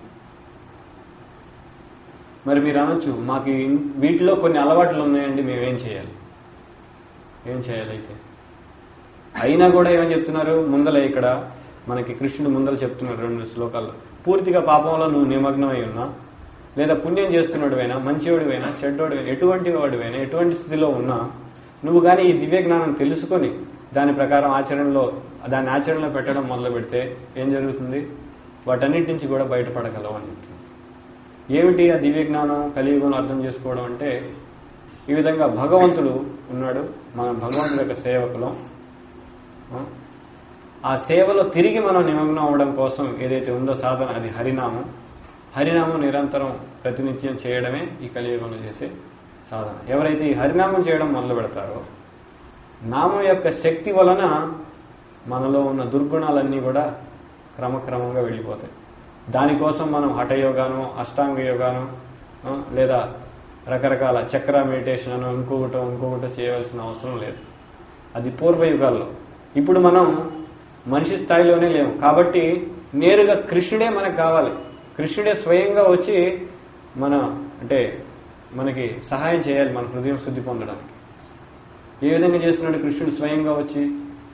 మరి మీరు అనొచ్చు మాకు ఇన్- వీటిలో కొన్ని అలవాట్లు ఉన్నాయండి మేమేం చేయాలి ఏం చేయాలి అయితే అయినా కూడా ఏమని చెప్తున్నారు ముందల ఇక్కడ మనకి కృష్ణుడు ముందర చెప్తున్నారు రెండు శ్లోకాల్లో పూర్తిగా పాపంలో నువ్వు నిమగ్నమై ఉన్నా లేదా పుణ్యం చేస్తున్నడువైనా మంచివాడివైనా చెడ్డోడివైనా ఎటువంటి వాడివైనా ఎటువంటి స్థితిలో ఉన్నా నువ్వు కానీ ఈ దివ్య జ్ఞానం తెలుసుకొని దాని ప్రకారం ఆచరణలో దాన్ని ఆచరణలో పెట్టడం మొదలు పెడితే ఏం జరుగుతుంది వాటన్నిటి నుంచి కూడా బయటపడగలవు అని చెప్తుంది ఏమిటి ఆ దివ్య జ్ఞానం కలియుగంలో అర్థం చేసుకోవడం అంటే ఈ విధంగా భగవంతుడు ఉన్నాడు మనం భగవంతుడి యొక్క సేవకులం ఆ? ఆ సేవలో తిరిగి మనం నిమగ్నం అవడం కోసం ఏదైతే ఉందో సాధన అది హరినామం హరినామం నిరంతరం ప్రతినిత్యం చేయడమే ఈ కలియుగంలో చేసే సాధన ఎవరైతే ఈ హరినామం చేయడం మొదలు పెడతారో నామం యొక్క శక్తి వలన మనలో ఉన్న దుర్గుణాలన్నీ కూడా క్రమక్రమంగా వెళ్ళిపోతాయి దానికోసం మనం హఠయోగాను అష్టాంగ యోగాను ఆ, లేదా రకరకాల చక్ర మెడిటేషన్ అను ఇంకొకటో ఇంకొకటో చేయవలసిన అవసరం లేదు అది పూర్వయుగాల్లో ఇప్పుడు మనం మనిషి స్థాయిలోనే లేము కాబట్టి నేరుగా కృష్ణుడే మనకు కావాలి కృష్ణుడే స్వయంగా వచ్చి మన అంటే మనకి సహాయం చేయాలి మన హృదయం శుద్ధి పొందడానికి ఏ విధంగా చేస్తున్నాడు కృష్ణుడు స్వయంగా వచ్చి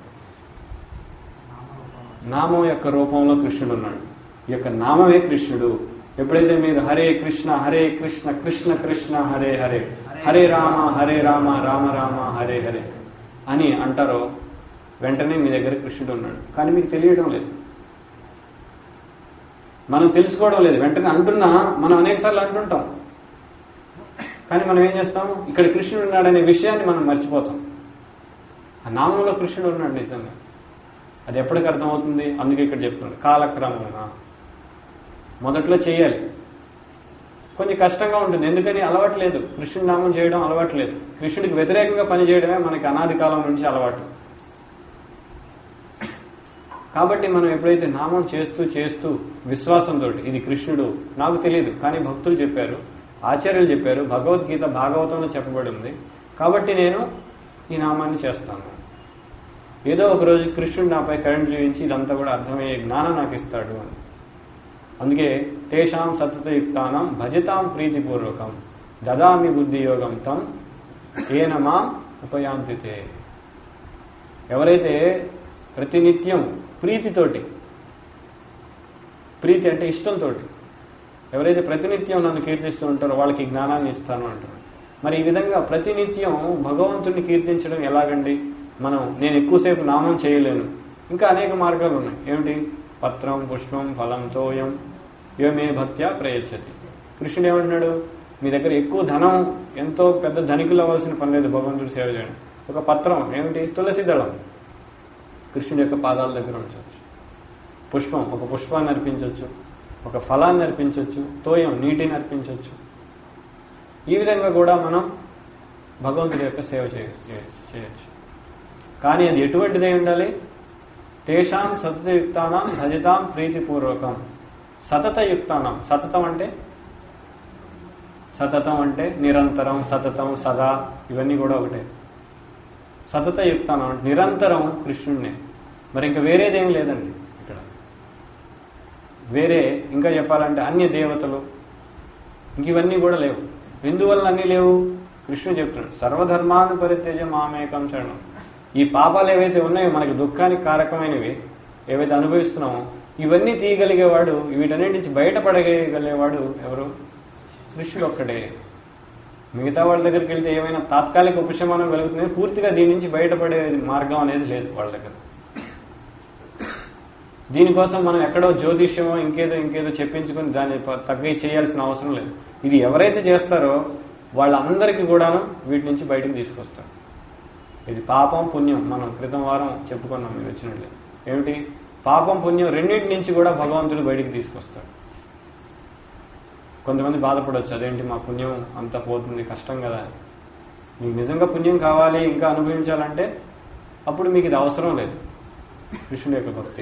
నామం యొక్క రూపంలో కృష్ణుడు ఉన్నాడు ఈ యొక్క నామమే కృష్ణుడు ఎప్పుడైతే మీరు హరే కృష్ణ హరే కృష్ణ కృష్ణ కృష్ణ హరే హరే హరే రామ హరే రామ రామ రామ హరే హరే అని అంటారో వెంటనే మీ దగ్గర కృష్ణుడు ఉన్నాడు కానీ మీకు తెలియడం లేదు మనం తెలుసుకోవడం లేదు వెంటనే అంటున్నా మనం అనేకసార్లు అంటుంటాం కానీ మనం ఏం చేస్తాం ఇక్కడ కృష్ణుడు ఉన్నాడనే విషయాన్ని మనం మర్చిపోతాం ఆ నామంలో కృష్ణుడు ఉన్నాడు నిజంగా అది ఎప్పటికి అర్థమవుతుంది అందుకే ఇక్కడ చెప్తున్నాడు కాలక్రమంగా మొదట్లో చేయాలి కొంచెం కష్టంగా ఉంటుంది ఎందుకని అలవాట్లేదు కృష్ణుడి నామం చేయడం అలవాట్లేదు కృష్ణుడికి వ్యతిరేకంగా పనిచేయడమే మనకి అనాది కాలం నుంచి అలవాటు కాబట్టి మనం ఎప్పుడైతే నామం చేస్తూ చేస్తూ విశ్వాసంతో ఇది కృష్ణుడు నాకు తెలియదు కానీ భక్తులు చెప్పారు ఆచార్యులు చెప్పారు భగవద్గీత భాగవతంలో చెప్పబడి ఉంది కాబట్టి నేను ఈ నామాన్ని చేస్తాను ఏదో ఒక రోజు కృష్ణుడు నాపై కరెంట్ చూపించి ఇదంతా కూడా అర్థమయ్యే జ్ఞానం నాకు ఇస్తాడు అని అందుకే తేషాం సతతయుక్తానం భజతాం ప్రీతిపూర్వకం దదామి బుద్ధి యోగం తం ఏన మాం ఉపయాంతితే ఎవరైతే ప్రతినిత్యం ప్రీతితోటి ప్రీతి అంటే ఇష్టంతో ఎవరైతే ప్రతినిత్యం నన్ను కీర్తిస్తూ ఉంటారో వాళ్ళకి జ్ఞానాన్ని ఇస్తాను అంటారు మరి ఈ విధంగా ప్రతినిత్యం భగవంతుని కీర్తించడం ఎలాగండి మనం నేను ఎక్కువసేపు నామం చేయలేను ఇంకా అనేక మార్గాలు ఉన్నాయి ఏమిటి పత్రం పుష్పం ఫలం తోయం యోమే భక్త్యా ప్రయచ్చతి కృష్ణుడు ఏమంటున్నాడు మీ దగ్గర ఎక్కువ ధనం ఎంతో పెద్ద ధనికులు అవ్వాల్సిన పని లేదు భగవంతుడు సేవ చేయడం ఒక పత్రం ఏమిటి తులసి దళం కృష్ణుడి యొక్క పాదాల దగ్గర ఉంచవచ్చు పుష్పం ఒక పుష్పాన్ని అర్పించవచ్చు ఒక ఫలాన్ని అర్పించవచ్చు తోయం నీటిని అర్పించవచ్చు ఈ విధంగా కూడా మనం భగవంతుడి యొక్క సేవ చేయ- చేయొచ్చు చేయొచ్చు కానీ అది ఎటువంటిదై ఉండాలి తేషాం సతతయుక్తానం భజతాం ప్రీతిపూర్వకం సతతయుక్తానం సతతం అంటే సతతం అంటే నిరంతరం సతతం సదా ఇవన్నీ కూడా ఒకటే సతతయుక్తానం అంటే నిరంతరం కృష్ణుడినే మరి ఇంకా వేరేదేం లేదండి ఇక్కడ వేరే ఇంకా చెప్పాలంటే అన్య దేవతలు ఇంక ఇవన్నీ కూడా లేవు ఎందువల్ల అన్నీ లేవు కృష్ణుడు చెప్తున్నాడు సర్వధర్మాన్ని పరిత్యజ మామేకం శరణం ఈ పాపాలు ఏవైతే ఉన్నాయో మనకి దుఃఖానికి కారకమైనవి ఏవైతే అనుభవిస్తున్నామో ఇవన్నీ తీయగలిగేవాడు వీటన్నిటి నుంచి బయటపడగలిగేవాడు ఎవరు కృష్ణుడు ఒక్కడే మిగతా వాళ్ళ దగ్గరికి వెళ్తే ఏమైనా తాత్కాలిక ఉపశమనం కలుగుతుంది పూర్తిగా దీని నుంచి బయటపడే మార్గం అనేది లేదు వాళ్ళ దగ్గర దీనికోసం మనం ఎక్కడో జ్యోతిష్యమో ఇంకేదో ఇంకేదో చెప్పించుకుని దాన్ని ప- తగ్గ చేయాల్సిన అవసరం లేదు ఇది ఎవరైతే చేస్తారో వాళ్ళందరికీ కూడాను వీటి నుంచి బయటకు తీసుకొస్తారు ఇది పాపం పుణ్యం మనం క్రితం వారం చెప్పుకున్నాం మీరు వచ్చినట్లే ఏమిటి పాపం పుణ్యం రెండింటి నుంచి కూడా భగవంతుడు బయటికి తీసుకొస్తాడు కొంతమంది బాధపడవచ్చు అదేంటి మా పుణ్యం అంతా పోతుంది కష్టం కదా మీకు నిజంగా పుణ్యం కావాలి ఇంకా అనుభవించాలంటే అప్పుడు మీకు ఇది అవసరం లేదు కృష్ణుడి యొక్క భక్తి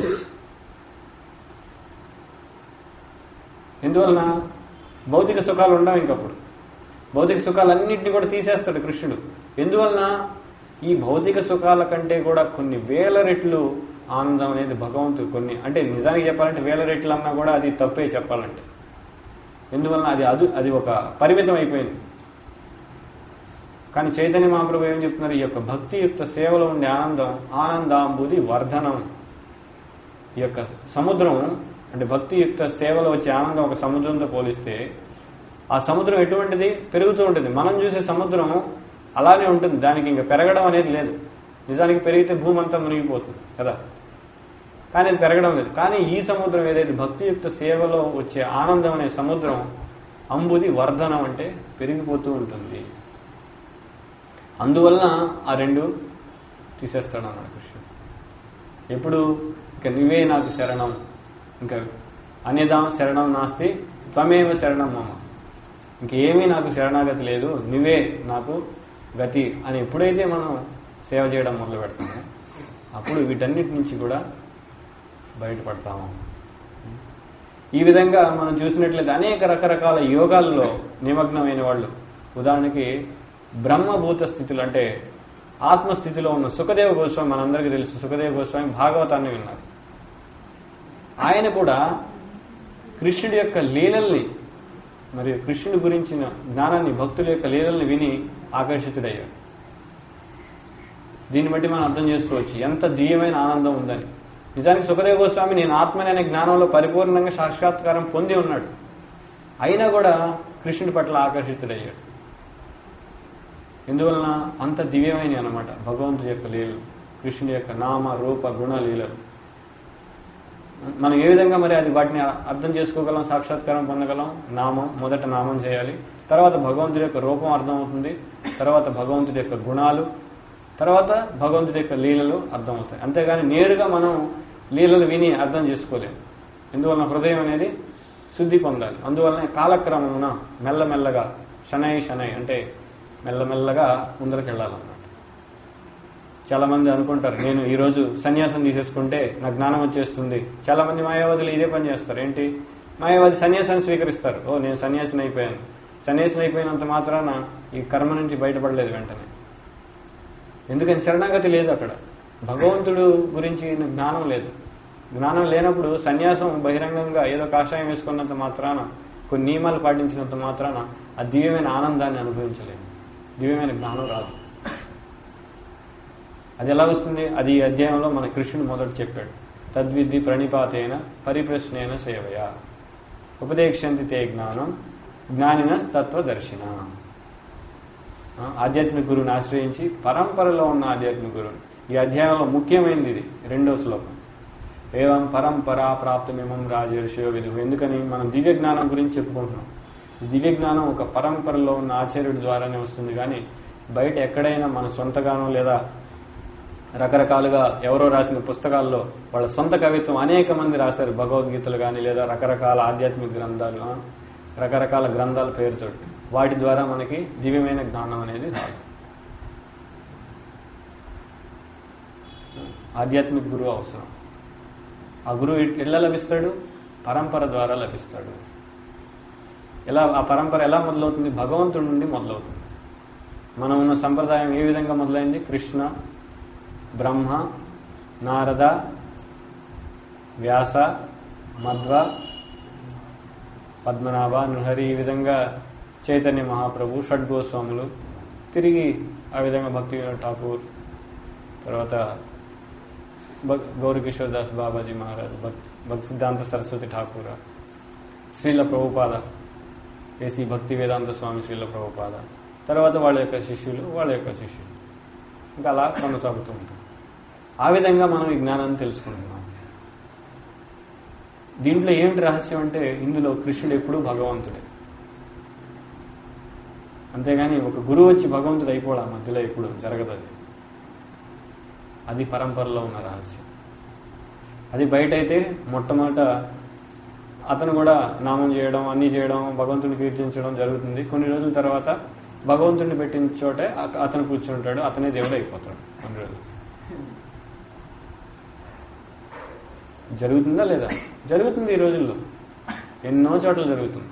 ఎందువలన భౌతిక సుఖాలు ఉండవు ఇంకప్పుడు భౌతిక సుఖాలన్నింటినీ కూడా తీసేస్తాడు కృష్ణుడు ఎందువలన ఈ భౌతిక సుఖాల కంటే కూడా కొన్ని వేల రెట్లు ఆనందం అనేది భగవంతుడు కొన్ని అంటే నిజానికి చెప్పాలంటే వేల రెట్లు అన్నా కూడా అది తప్పే చెప్పాలంటే ఎందువలన అది అదు అది ఒక పరిమితం అయిపోయింది కానీ చైతన్య మహాప్రభు ఏం చెప్తున్నారు ఈ యొక్క భక్తియుక్త సేవలో ఉండే ఆనందం ఆనందాంబుది వర్ధనం ఈ యొక్క సముద్రం అంటే భక్తియుక్త సేవలో వచ్చే ఆనందం ఒక సముద్రంతో పోలిస్తే ఆ సముద్రం ఎటువంటిది పెరుగుతూ ఉంటుంది మనం చూసే సముద్రం అలానే ఉంటుంది దానికి ఇంకా పెరగడం అనేది లేదు నిజానికి పెరిగితే భూమి అంతా మునిగిపోతుంది కదా కానీ అది పెరగడం లేదు కానీ ఈ సముద్రం ఏదైతే భక్తియుక్త సేవలో వచ్చే ఆనందం అనే సముద్రం అంబుది వర్ధనం అంటే పెరిగిపోతూ ఉంటుంది అందువలన ఆ రెండు తీసేస్తాడు అన్నాడు కృష్ణుడు ఎప్పుడు ఇక నువ్వే నాకు శరణం ఇంకా అనేదాం శరణం నాస్తి త్వమేవ శరణం మమ ఇంకేమీ నాకు శరణాగతి లేదు నువ్వే నాకు గతి అని ఎప్పుడైతే మనం సేవ చేయడం మొదలు పెడతామో అప్పుడు వీటన్నిటి నుంచి కూడా బయటపడతాము ఈ విధంగా మనం చూసినట్లయితే అనేక రకరకాల యోగాల్లో నిమగ్నమైన వాళ్ళు ఉదాహరణకి బ్రహ్మభూత స్థితులు అంటే ఆత్మస్థితిలో ఉన్న సుఖదేవ గోస్వామి మనందరికీ తెలుసు సుఖదేవ గోస్వామి భాగవతాన్ని విన్నారు ఆయన కూడా కృష్ణుడి యొక్క లీలల్ని మరియు కృష్ణుడి గురించిన జ్ఞానాన్ని భక్తుల యొక్క లీలల్ని విని ఆకర్షితుడయ్యాడు దీన్ని బట్టి మనం అర్థం చేసుకోవచ్చు ఎంత దివ్యమైన ఆనందం ఉందని నిజానికి సుఖదేవ గోస్వామి నేను ఆత్మని అనే జ్ఞానంలో పరిపూర్ణంగా సాక్షాత్కారం పొంది ఉన్నాడు అయినా కూడా కృష్ణుడి పట్ల ఆకర్షితుడయ్యాడు ఎందువలన అంత దివ్యమైన అనమాట భగవంతుడి యొక్క లీలలు కృష్ణుడి యొక్క నామ రూప గుణ లీలలు మనం ఏ విధంగా మరి అది వాటిని అర్థం చేసుకోగలం సాక్షాత్కారం పొందగలం నామం మొదట నామం చేయాలి తర్వాత భగవంతుడి యొక్క రూపం అర్థమవుతుంది తర్వాత భగవంతుడి యొక్క గుణాలు తర్వాత భగవంతుడి యొక్క లీలలు అర్థమవుతాయి అంతేగాని నేరుగా మనం లీలలు విని అర్థం చేసుకోలేము ఎందువలన హృదయం అనేది శుద్ధి పొందాలి అందువలన కాలక్రమమున మెల్లమెల్లగా శనై శనై అంటే మెల్లమెల్లగా ముందరకు వెళ్ళాలన్నమాట చాలా మంది అనుకుంటారు నేను ఈ రోజు సన్యాసం తీసేసుకుంటే నాకు జ్ఞానం వచ్చేస్తుంది చాలా మంది మాయావాదులు ఇదే పని చేస్తారు ఏంటి మాయావాది సన్యాసాన్ని స్వీకరిస్తారు ఓ నేను సన్యాసిని అయిపోయాను సన్యాసిని అయిపోయినంత మాత్రాన ఈ కర్మ నుంచి బయటపడలేదు వెంటనే ఎందుకని శరణాగతి లేదు అక్కడ భగవంతుడు గురించి జ్ఞానం లేదు జ్ఞానం లేనప్పుడు సన్యాసం బహిరంగంగా ఏదో కాషాయం వేసుకున్నంత మాత్రాన కొన్ని నియమాలు పాటించినంత మాత్రాన ఆ దివ్యమైన ఆనందాన్ని అనుభవించలేము దివ్యమైన జ్ఞానం రాదు అది ఎలా వస్తుంది అది ఈ అధ్యాయంలో మన కృష్ణుడు మొదట చెప్పాడు తద్విద్ధి ప్రణిపాతేన పరిప్రశ్నేన సేవయ ఉపదేక్షంతి తే జ్ఞానం జ్ఞానిన తత్వదర్శిన ఆ, ఆధ్యాత్మిక గురువుని ఆశ్రయించి పరంపరలో ఉన్న ఆధ్యాత్మిక గురువుని ఈ అధ్యాయంలో ముఖ్యమైనది ఇది రెండో శ్లోకం ఏవం పరంపరా ప్రాప్తమేమం రాజర్షియో విధు ఎందుకని మనం దివ్య జ్ఞానం గురించి చెప్పుకుంటున్నాం ఈ దివ్య జ్ఞానం ఒక పరంపరలో ఉన్న ఆచార్యుడి ద్వారానే వస్తుంది కానీ బయట ఎక్కడైనా మన సొంతగానో లేదా రకరకాలుగా ఎవరో రాసిన పుస్తకాల్లో వాళ్ళ సొంత కవిత్వం అనేక మంది రాశారు భగవద్గీతలు కానీ లేదా రకరకాల ఆధ్యాత్మిక గ్రంథాలు ఆ, రకరకాల గ్రంథాల పేరుతో వాటి ద్వారా మనకి దివ్యమైన జ్ఞానం అనేది రాదు ఆధ్యాత్మిక గురువు అవసరం ఆ గురువు ఎట్- ఎలా లభిస్తాడు పరంపర ద్వారా లభిస్తాడు ఎలా ఆ పరంపర ఎలా మొదలవుతుంది భగవంతుడి నుండి మొదలవుతుంది మనం ఉన్న సంప్రదాయం ఏ విధంగా మొదలైంది కృష్ణ బ్రహ్మ నారద వ్యాస మధ్వ పద్మనాభ నృహరి ఈ విధంగా చైతన్య మహాప్రభు షడ్గోస్వాములు తిరిగి ఆ విధంగా భక్తి ఠాకూర్ తర్వాత భక్- గౌరీకిషోర్ Das Babaji Maharaj Bhakti Bhaktisiddhanta Saraswati Thakura Srila Prabhupada AC Bhaktivedanta Swami Srila Prabhupada తర్వాత వాళ్ళ యొక్క శిష్యులు వాళ్ళ యొక్క శిష్యులు ఇంకా అలా కొనసాగుతూ ఉంటాం ఆ విధంగా మనం ఈ జ్ఞానాన్ని తెలుసుకుంటున్నాం దీంట్లో ఏమిటి రహస్యం అంటే ఇందులో కృష్ణుడు ఎప్పుడూ భగవంతుడే అంతేగాని ఒక గురువు వచ్చి భగవంతుడు అయిపోవడం ఆ మధ్యలో ఎప్పుడు జరగదు అది అది పరంపరలో ఉన్న రహస్యం అది బయట అయితే మొట్టమొదట అతను కూడా నామం చేయడం అన్ని చేయడం భగవంతుని కీర్తించడం జరుగుతుంది కొన్ని రోజుల తర్వాత భగవంతుడిని పెట్టిన చోటే అత- అతను కూర్చుంటాడు అతనే దేవుడు అయిపోతాడు కొన్ని రోజులు జరుగుతుందా లేదా జరుగుతుంది ఈ రోజుల్లో ఎన్నో చోట్ల జరుగుతుంది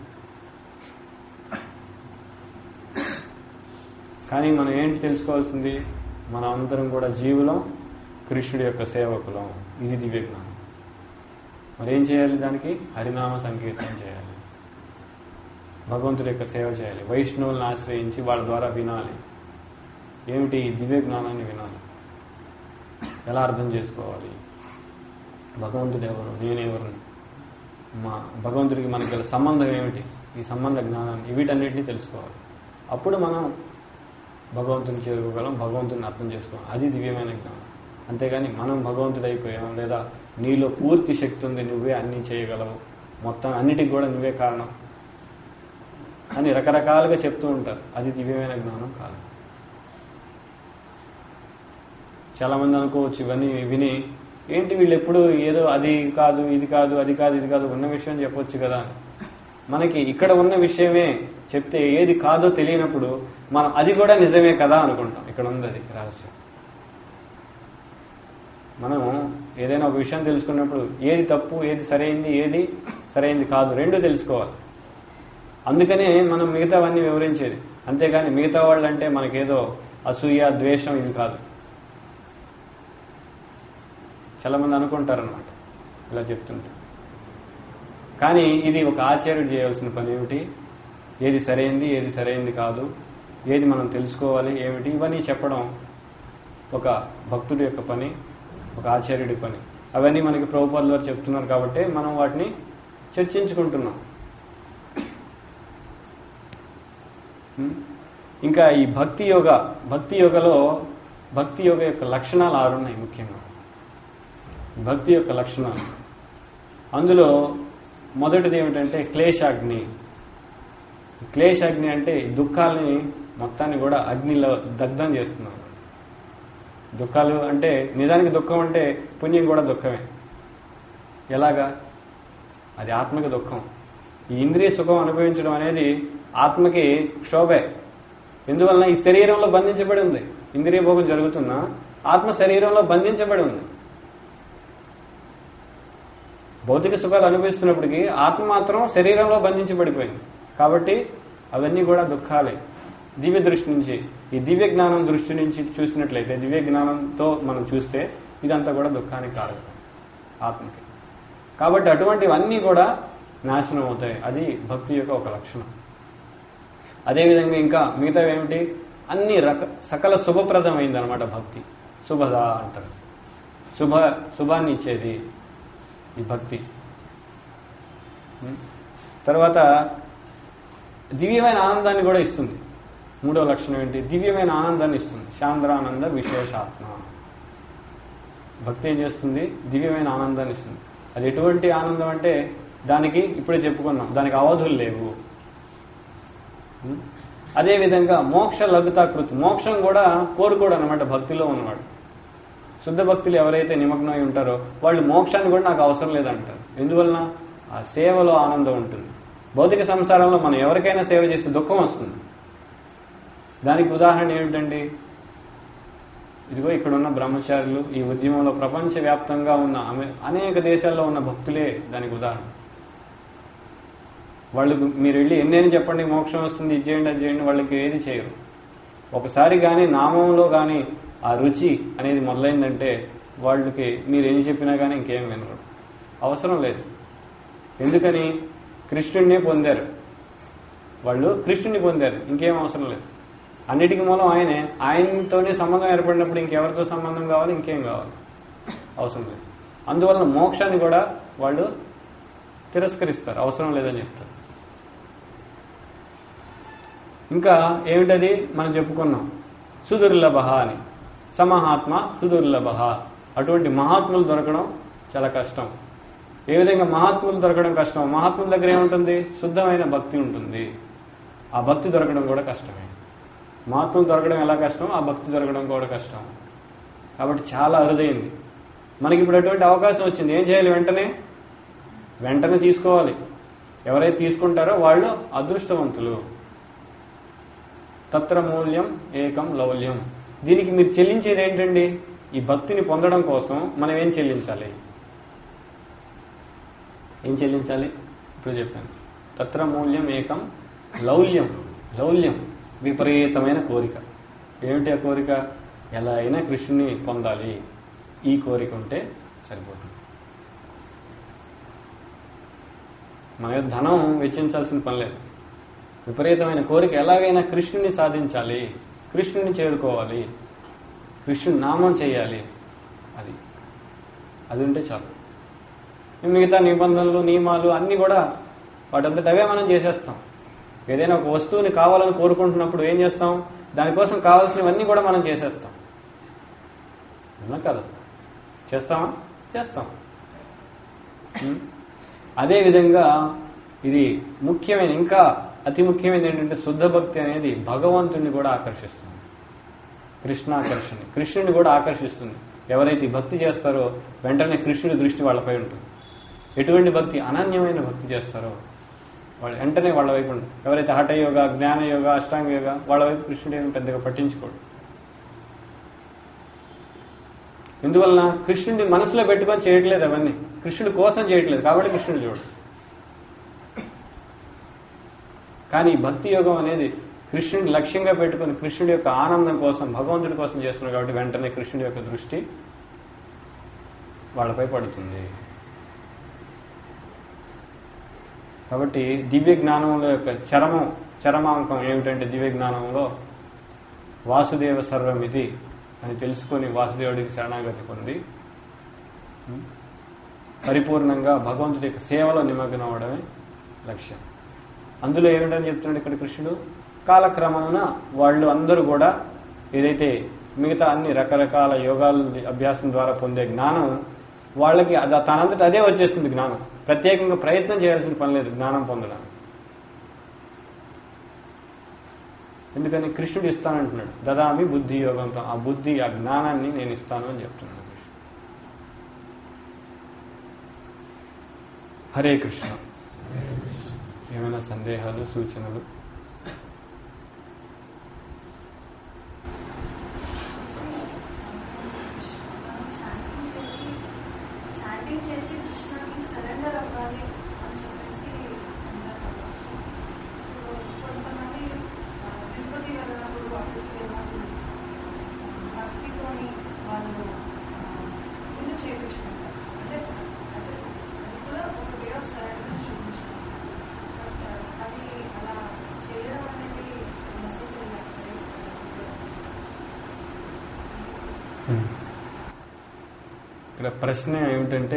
కానీ మనం ఏంటి తెలుసుకోవాల్సింది మన అందరం కూడా జీవులం కృష్ణుడి యొక్క సేవకులం ఇది దివ్య జ్ఞానం మరి ఏం చేయాలి దానికి హరినామ సంకీర్తన చేయాలి భగవంతుడి యొక్క సేవ చేయాలి వైష్ణవులను ఆశ్రయించి వాళ్ళ ద్వారా వినాలి ఏమిటి ఈ దివ్య జ్ఞానాన్ని వినాలి ఎలా అర్థం చేసుకోవాలి భగవంతుడు ఎవరు నేనెవరు మా భగవంతుడికి మనకి గల సంబంధం ఏమిటి ఈ సంబంధ జ్ఞానాన్ని వీటన్నిటిని తెలుసుకోవాలి అప్పుడు మనం భగవంతుని చేరుకోగలం భగవంతుని అర్థం చేసుకోవాలి అది దివ్యమైన జ్ఞానం అంతేగాని మనం భగవంతుడు అయిపోయాం లేదా నీలో పూర్తి శక్తి ఉంది నువ్వే అన్నీ చేయగలవు మొత్తం అన్నిటికి కూడా నువ్వే కారణం అని రకరకాలుగా చెప్తూ ఉంటారు అది దివ్యమైన జ్ఞానం కాదు చాలా మంది అనుకోవచ్చు ఇవన్నీ విని ఏంటి వీళ్ళు ఎప్పుడు ఏదో అది కాదు ఇది కాదు అది కాదు ఇది కాదు ఉన్న విషయం చెప్పొచ్చు కదా అని మనకి ఇక్కడ ఉన్న విషయమే చెప్తే ఏది కాదో తెలియనప్పుడు మనం అది కూడా నిజమే కదా అనుకుంటాం ఇక్కడ ఉంది అది రహస్యం మనం ఏదైనా ఒక విషయం తెలుసుకున్నప్పుడు ఏది తప్పు ఏది సరైంది ఏది సరైంది కాదు రెండు తెలుసుకోవాలి అందుకనే మనం మిగతావన్నీ వివరించేది అంతేగాని మిగతా వాళ్ళంటే మనకేదో అసూయ ద్వేషం ఇది కాదు చాలా మంది అనుకుంటారనమాట ఇలా చెప్తుంటే కానీ ఇది ఒక ఆచార్యుడు చేయవలసిన పని ఏమిటి ఏది సరైంది ఏది సరైంది కాదు ఏది మనం తెలుసుకోవాలి ఏమిటి ఇవన్నీ చెప్పడం ఒక భక్తుడి యొక్క పని ఒక ఆచార్యుడి పని అవన్నీ మనకి ప్రభుపాదుల వారు చెప్తున్నారు కాబట్టి మనం వాటిని చర్చించుకుంటున్నాం ఉం? ఇంకా ఈ భక్తి యోగ భక్తి యోగలో భక్తి యోగ యొక్క లక్షణాలు ఆరు ఉన్నాయి ముఖ్యంగా భక్తి యొక్క లక్షణాలు అందులో మొదటిది ఏమిటంటే క్లేశాగ్ని క్లేశాగ్ని అంటే ఈ దుఃఖాలని మొత్తాన్ని కూడా అగ్నిలో దగ్ధం చేస్తున్నారు దుఃఖాలు అంటే నిజానికి దుఃఖం అంటే పుణ్యం కూడా దుఃఖమే ఎలాగా అది ఆత్మకి దుఃఖం ఈ ఇంద్రియ సుఖం అనుభవించడం అనేది ఆత్మకి క్షోభే ఎందువలన ఈ శరీరంలో బంధించబడి ఉంది ఇంద్రియ భోగం జరుగుతున్నా ఆత్మ శరీరంలో బంధించబడి ఉంది భౌతిక సుఖాలు అనుభవిస్తున్నప్పటికీ ఆత్మ మాత్రం శరీరంలో బంధించబడిపోయింది కాబట్టి అవన్నీ కూడా దుఃఖాలే దివ్య దృష్టి నుంచి ఈ దివ్య జ్ఞానం దృష్టి నుంచి చూసినట్లయితే దివ్య జ్ఞానంతో మనం చూస్తే ఇదంతా కూడా దుఃఖానికి కారకం ఆత్మకి కాబట్టి అటువంటివన్నీ కూడా నాశనం అవుతాయి అది భక్తి యొక్క ఒక లక్షణం అదేవిధంగా ఇంకా మిగతా ఏమిటి అన్ని రక సకల శుభప్రదమైంది అనమాట భక్తి శుభద అంటారు శుభ శుభాన్ని ఇచ్చేది ఈ భక్తి ఉం? తర్వాత దివ్యమైన ఆనందాన్ని కూడా ఇస్తుంది మూడో లక్షణం ఏంటి దివ్యమైన ఆనందాన్ని ఇస్తుంది శాంద్రానంద విశేషాత్మ భక్తి ఏం చేస్తుంది దివ్యమైన ఆనందాన్ని ఇస్తుంది అది ఎటువంటి ఆనందం అంటే దానికి ఇప్పుడే చెప్పుకున్నాం దానికి అవధులు లేవు ఉం? అదేవిధంగా మోక్ష లఘుతాకృతి మోక్షం కూడా కోరుకోడు అనమాట భక్తిలో ఉన్నవాడు శుద్ధ భక్తులు ఎవరైతే నిమగ్నమై ఉంటారో వాళ్ళు మోక్షాన్ని కూడా నాకు అవసరం లేదంటారు ఎందువలన ఆ సేవలో ఆనందం ఉంటుంది భౌతిక సంసారంలో మనం ఎవరికైనా సేవ చేస్తే దుఃఖం వస్తుంది దానికి ఉదాహరణ ఏమిటండి ఇదిగో ఇక్కడ ఉన్న బ్రహ్మచారులు ఈ ఉద్యమంలో ప్రపంచవ్యాప్తంగా ఉన్న అమె- అనేక దేశాల్లో ఉన్న భక్తులే దానికి ఉదాహరణ వాళ్ళు మీరు వెళ్ళి ఎన్నేని చెప్పండి మోక్షం వస్తుంది ఇది చేయండి అది చేయండి వాళ్ళకి ఏది చేయరు ఒకసారి కానీ నామంలో కానీ ఆ రుచి అనేది మొదలైందంటే వాళ్ళకి మీరు ఏం చెప్పినా కానీ ఇంకేం వినరు అవసరం లేదు ఎందుకని కృష్ణుడినే పొందారు వాళ్ళు కృష్ణుని పొందారు ఇంకేం అవసరం లేదు అన్నిటికీ మూలం ఆయనే ఆయనతోనే సంబంధం ఏర్పడినప్పుడు ఇంకెవరితో సంబంధం కావాలి ఇంకేం కావాలి అవసరం లేదు అందువలన మోక్షాన్ని కూడా వాళ్ళు తిరస్కరిస్తారు అవసరం లేదని చెప్తారు ఇంకా ఏమిటది మనం చెప్పుకున్నాం సుదుర్లభ అని సమహాత్మ సుదుర్లభ అటువంటి మహాత్ములు దొరకడం చాలా కష్టం ఏ విధంగా మహాత్ములు దొరకడం కష్టం మహాత్ముల దగ్గర ఏముంటుంది శుద్ధమైన భక్తి ఉంటుంది ఆ భక్తి దొరకడం కూడా కష్టమే మహాత్ములు దొరకడం ఎలా కష్టం ఆ భక్తి దొరకడం కూడా కష్టం కాబట్టి చాలా అరుదైంది మనకి ఇప్పుడు అటువంటి అవకాశం వచ్చింది ఏం చేయాలి వెంటనే వెంటనే తీసుకోవాలి ఎవరైతే తీసుకుంటారో వాళ్ళు అదృష్టవంతులు తత్ర మూల్యం ఏకం లౌల్యం దీనికి మీరు చెల్లించేది ఏంటండి ఈ భక్తిని పొందడం కోసం మనం ఏం చెల్లించాలి ఏం చెల్లించాలి ఇప్పుడు చెప్పాను తత్ర మూల్యం ఏకం లౌల్యం లౌల్యం విపరీతమైన కోరిక ఏమిటి ఆ కోరిక ఎలా అయినా కృష్ణుని పొందాలి ఈ కోరిక ఉంటే సరిపోతుంది మన యొక్క ధనం వెచ్చించాల్సిన పని లేదు విపరీతమైన కోరిక ఎలాగైనా కృష్ణుని సాధించాలి కృష్ణుని చేరుకోవాలి కృష్ణుని నామం చేయాలి అది అది ఉంటే చాలు మిగతా నిబంధనలు నియమాలు అన్నీ కూడా వాటంతట అవే మనం చేసేస్తాం ఏదైనా ఒక వస్తువుని కావాలని కోరుకుంటున్నప్పుడు ఏం చేస్తాం దానికోసం కావాల్సినవన్నీ కూడా మనం చేసేస్తాం అవునా కదా చేస్తామా చేస్తాం ఉం? అదేవిధంగా ఇది ముఖ్యమైన ఇంకా అతి ముఖ్యమైనది ఏంటంటే శుద్ధ భక్తి అనేది భగవంతుడిని కూడా ఆకర్షిస్తుంది కృష్ణాకర్షణ కృష్ణుని కూడా ఆకర్షిస్తుంది ఎవరైతే ఈ భక్తి చేస్తారో వెంటనే కృష్ణుడి దృష్టి వాళ్ళపై ఉంటుంది ఎటువంటి భక్తి అనన్యమైన భక్తి చేస్తారో వాళ్ళు వెంటనే వాళ్ళ వైపు ఉంటుంది ఎవరైతే హఠయోగ జ్ఞాన యోగ అష్టాంగ యోగ వాళ్ళ వైపు కృష్ణుడు ఏమి పెద్దగా పట్టించుకోడు ఎందువలన కృష్ణుడిని మనసులో పెట్టుకొని చేయట్లేదు అవన్నీ కృష్ణుడి కోసం చేయట్లేదు కాబట్టి కృష్ణుడు చూడు కానీ ఈ భక్తి యోగం అనేది కృష్ణుడిని లక్ష్యంగా పెట్టుకుని కృష్ణుడి యొక్క ఆనందం కోసం భగవంతుడి కోసం చేస్తున్నారు కాబట్టి వెంటనే కృష్ణుడి యొక్క దృష్టి వాళ్ళపై పడుతుంది కాబట్టి దివ్య జ్ఞానంలో యొక్క చరమం చరమాంకం ఏమిటంటే దివ్య జ్ఞానంలో వాసుదేవ సర్వమితి అని తెలుసుకొని వాసుదేవుడికి శరణాగతి పొంది పరిపూర్ణంగా భగవంతుడి యొక్క సేవలో నిమగ్నం అవడమే లక్ష్యం అందులో ఏమిటని చెప్తున్నాడు ఇక్కడ కృష్ణుడు కాలక్రమమున వాళ్ళు అందరూ కూడా ఏదైతే మిగతా అన్ని రకరకాల యోగాల అభ్యాసం ద్వారా పొందే జ్ఞానం వాళ్ళకి అది తనంతట అదే వచ్చేస్తుంది జ్ఞానం ప్రత్యేకంగా ప్రయత్నం చేయాల్సిన పని లేదు జ్ఞానం పొందడానికి ఎందుకని కృష్ణుడు ఇస్తానంటున్నాడు దదామి బుద్ధి యోగంతో ఆ బుద్ధి ఆ జ్ఞానాన్ని నేను ఇస్తాను అని చెప్తున్నాను కృష్ణుడు హరే కృష్ణ ఏమైనా సందేహాలు సూచనలు చాటింగ్ చేసి కృష్ణకి సరెండర్ అవ్వాలి అని చెప్పేసి అంటారు కదా. ఇప్పుడు కొంతమంది ఆ, తిరుపతి వెళ్ళినప్పుడు అక్కడికి వెళ్ళినప్పుడు ఆ, భక్తితోని వాళ్ళు ఆ, ముందు చేయించుకుంటారు అంటే అంటే అది కూడా ఒక వే ఆఫ్ సరెండర్ చూపించుకుంటారు బట్ అది అలా చేయడం అనేది నెసెసరీ ఇక్కడ ప్రశ్న ఏమిటంటే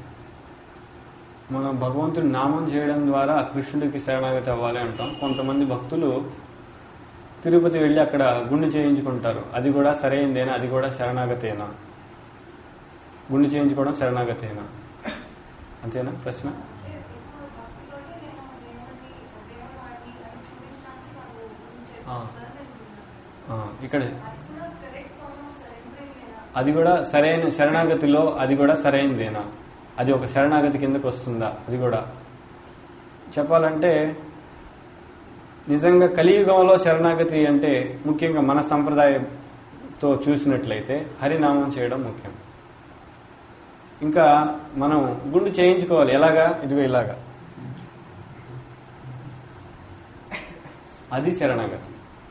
మనం భగవంతుడి నామం చేయడం ద్వారా కృష్ణుడికి శరణాగతి అవ్వాలి అంటాం కొంతమంది భక్తులు తిరుపతి వెళ్ళి అక్కడ గుండు చేయించుకుంటారు అది కూడా సరైందేనా అది కూడా శరణాగతేనా గుండు చేయించుకోవడం శరణాగతేనా అంతేనా ప్రశ్న అంటే ఎక్కువ భక్తితోటి నేను దేవుని దేవుని వాడిని అని చూపించడానికి వాళ్ళు గురించి ఆ. చేస్తారు నేను విన్నాను. ఆ, ఇక్కడ అది కూడా కరెక్ట్ ఫార్మ్ ఆఫ్ సరెండరింగ్ లేదా అది కూడా సరైన శరణాగతిలో అది కూడా సరైనదేనా అది ఒక శరణాగతి కిందకు వస్తుందా అది కూడా చెప్పాలంటే నిజంగా కలియుగంలో శరణాగతి అంటే ముఖ్యంగా మన సంప్రదాయంతో చూసినట్లయితే హరినామం చేయడం ముఖ్యం ఇంకా మనం గుండు చేయించుకోవాలి ఎలాగా ఇదిగో ఇలాగా అది శరణాగతి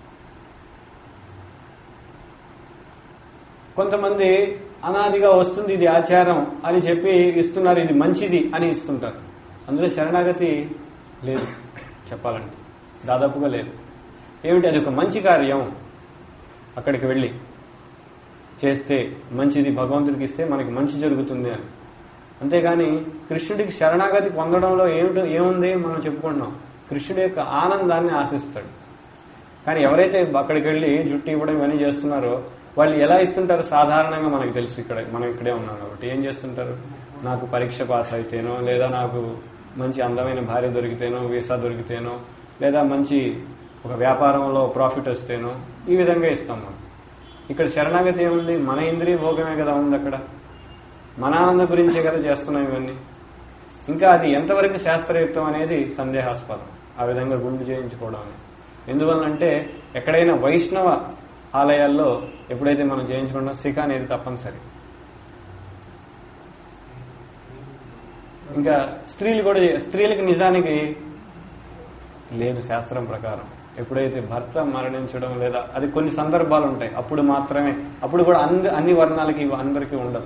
కొంతమంది అనాదిగా వస్తుంది ఇది ఆచారం అని చెప్పి ఇస్తున్నారు ఇది మంచిది అని ఇస్తుంటారు అందులో శరణాగతి లేదు చెప్పాలంటే దాదాపుగా లేదు ఏమిటి అది ఒక మంచి కార్యం అక్కడికి వెళ్ళి చేస్తే మంచిది భగవంతుడికి ఇస్తే మనకి మంచి జరుగుతుంది అని అంతేగాని కృష్ణుడికి శరణాగతి పొందడంలో ఏమిటి ఏముంది మనం చెప్పుకుంటున్నాం కృష్ణుడి యొక్క ఆనందాన్ని ఆశిస్తాడు కానీ ఎవరైతే అక్కడికి వెళ్ళి జుట్టు ఇవ్వడం ఇవన్నీ చేస్తున్నారో వాళ్ళు ఎలా ఇస్తుంటారు సాధారణంగా మనకు తెలుసు ఇక్కడ మనం ఇక్కడే ఉన్నాం కాబట్టి ఏం చేస్తుంటారు నాకు పరీక్ష పాస్ అయితేనో లేదా నాకు మంచి అందమైన భార్య దొరికితేనో వీసా దొరికితేనో లేదా మంచి ఒక వ్యాపారంలో ప్రాఫిట్ వస్తేనో ఈ విధంగా ఇస్తాం మనం ఇక్కడ శరణాగతి ఏముంది మన ఇంద్రియ భోగమే కదా ఉంది అక్కడ మన ఆనందం గురించే కదా చేస్తున్నాం ఇవన్నీ ఇంకా అది ఎంతవరకు శాస్త్రయుక్తం అనేది సందేహాస్పదం ఆ విధంగా గుండు చేయించుకోవడం అనేది ఎందువల్లంటే ఎక్కడైనా వైష్ణవ ఆలయాల్లో ఎప్పుడైతే మనం చేయించుకుంటాం శిఖ అనేది తప్పనిసరి ఇంకా స్త్రీలు కూడా స్త్రీలకు నిజానికి లేదు శాస్త్రం ప్రకారం ఎప్పుడైతే భర్త మరణించడం లేదా అది కొన్ని సందర్భాలు ఉంటాయి అప్పుడు మాత్రమే అప్పుడు కూడా అంద అన్ని వర్ణాలకి అందరికీ ఉండదు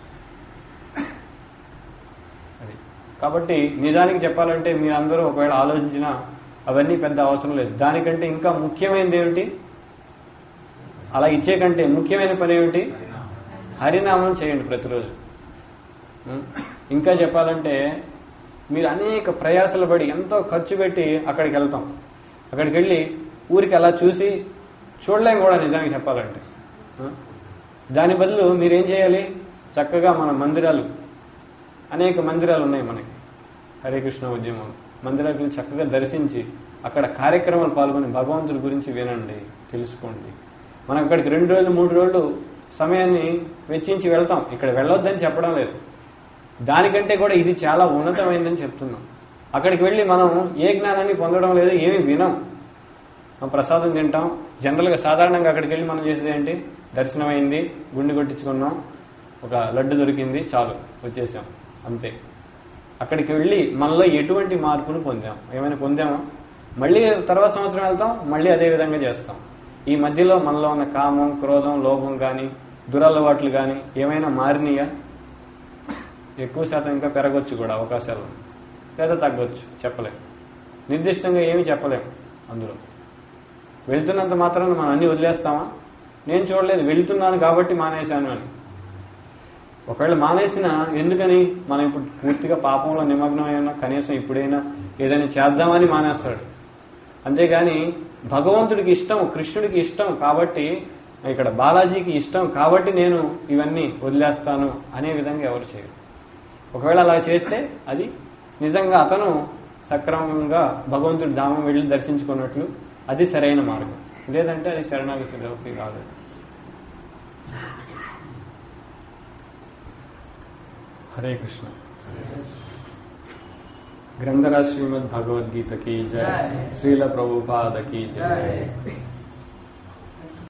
అది కాబట్టి నిజానికి చెప్పాలంటే మీరందరూ ఒకవేళ ఆలోచించినా అవన్నీ పెద్ద అవసరం లేదు దానికంటే ఇంకా ముఖ్యమైనది ఏమిటి అలా ఇచ్చే కంటే ముఖ్యమైన పని ఏమిటి హరినామం చేయండి ప్రతిరోజు ఉం? ఇంకా చెప్పాలంటే మీరు అనేక ప్రయాసలు పడి ఎంతో ఖర్చు పెట్టి అక్కడికి వెళ్తాం అక్కడికి వెళ్ళి ఊరికి అలా చూసి చూడలేం కూడా నిజానికి చెప్పాలంటే ఉం? దాని బదులు మీరేం చేయాలి చక్కగా మన మందిరాలు అనేక మందిరాలు ఉన్నాయి మనకి హరే కృష్ణ ఉద్యమం మందిరాలకు వెళ్ళి చక్కగా దర్శించి అక్కడ కార్యక్రమాలు పాల్గొని భగవంతుడి గురించి వినండి తెలుసుకోండి మనం అక్కడికి రెండు రోజులు మూడు రోజులు సమయాన్ని వెచ్చించి వెళ్తాం ఇక్కడ వెళ్ళొద్దని చెప్పడం లేదు దానికంటే కూడా ఇది చాలా ఉన్నతమైందని చెప్తున్నాం అక్కడికి వెళ్ళి మనం ఏ జ్ఞానాన్ని పొందడం లేదు ఏమీ వినం మనం ప్రసాదం తింటాం జనరల్గా సాధారణంగా అక్కడికి వెళ్ళి మనం చేసేది ఏంటి దర్శనం అయింది గుండె కొట్టించుకున్నాం ఒక లడ్డు దొరికింది చాలు వచ్చేసాం అంతే అక్కడికి వెళ్ళి మనలో ఎటువంటి మార్పును పొందాం ఏమైనా పొందామా మళ్ళీ తర్వాత సంవత్సరం వెళ్తాం మళ్ళీ అదే విధంగా చేస్తాం ఈ మధ్యలో మనలో ఉన్న కామం క్రోధం లోభం కానీ దురలవాట్లు కానీ ఏమైనా మారినాయా ఎక్కువ శాతం ఇంకా పెరగొచ్చు కూడా అవకాశాలు లేదా తగ్గొచ్చు చెప్పలేం నిర్దిష్టంగా ఏమీ చెప్పలేం అందులో వెళ్తున్నంత మాత్రాన మనం అన్ని వదిలేస్తామా నేను చూడలేదు వెళ్తున్నాను కాబట్టి మానేశాను అని ఒకవేళ మానేసిన ఎందుకని మనం ఇప్పుడు పూర్తిగా పాపంలో నిమగ్నమైనా కనీసం ఇప్పుడైనా ఏదైనా చేద్దామని మానేస్తాడు అంతేగాని భగవంతుడికి ఇష్టం కృష్ణుడికి ఇష్టం కాబట్టి ఇక్కడ బాలాజీకి ఇష్టం కాబట్టి నేను ఇవన్నీ వదిలేస్తాను అనే విధంగా ఎవరు చేయరు ఒకవేళ అలా చేస్తే అది నిజంగా అతను సక్రమంగా భగవంతుడి ధామం వెళ్ళి దర్శించుకున్నట్లు అది సరైన మార్గం లేదంటే అది శరణాగతిలోకి కాదు హరే కృష్ణ గ్రంథరాజ్ శ్రీమద్ భగవద్గీత की जय श्रील प्रभुपाद की जय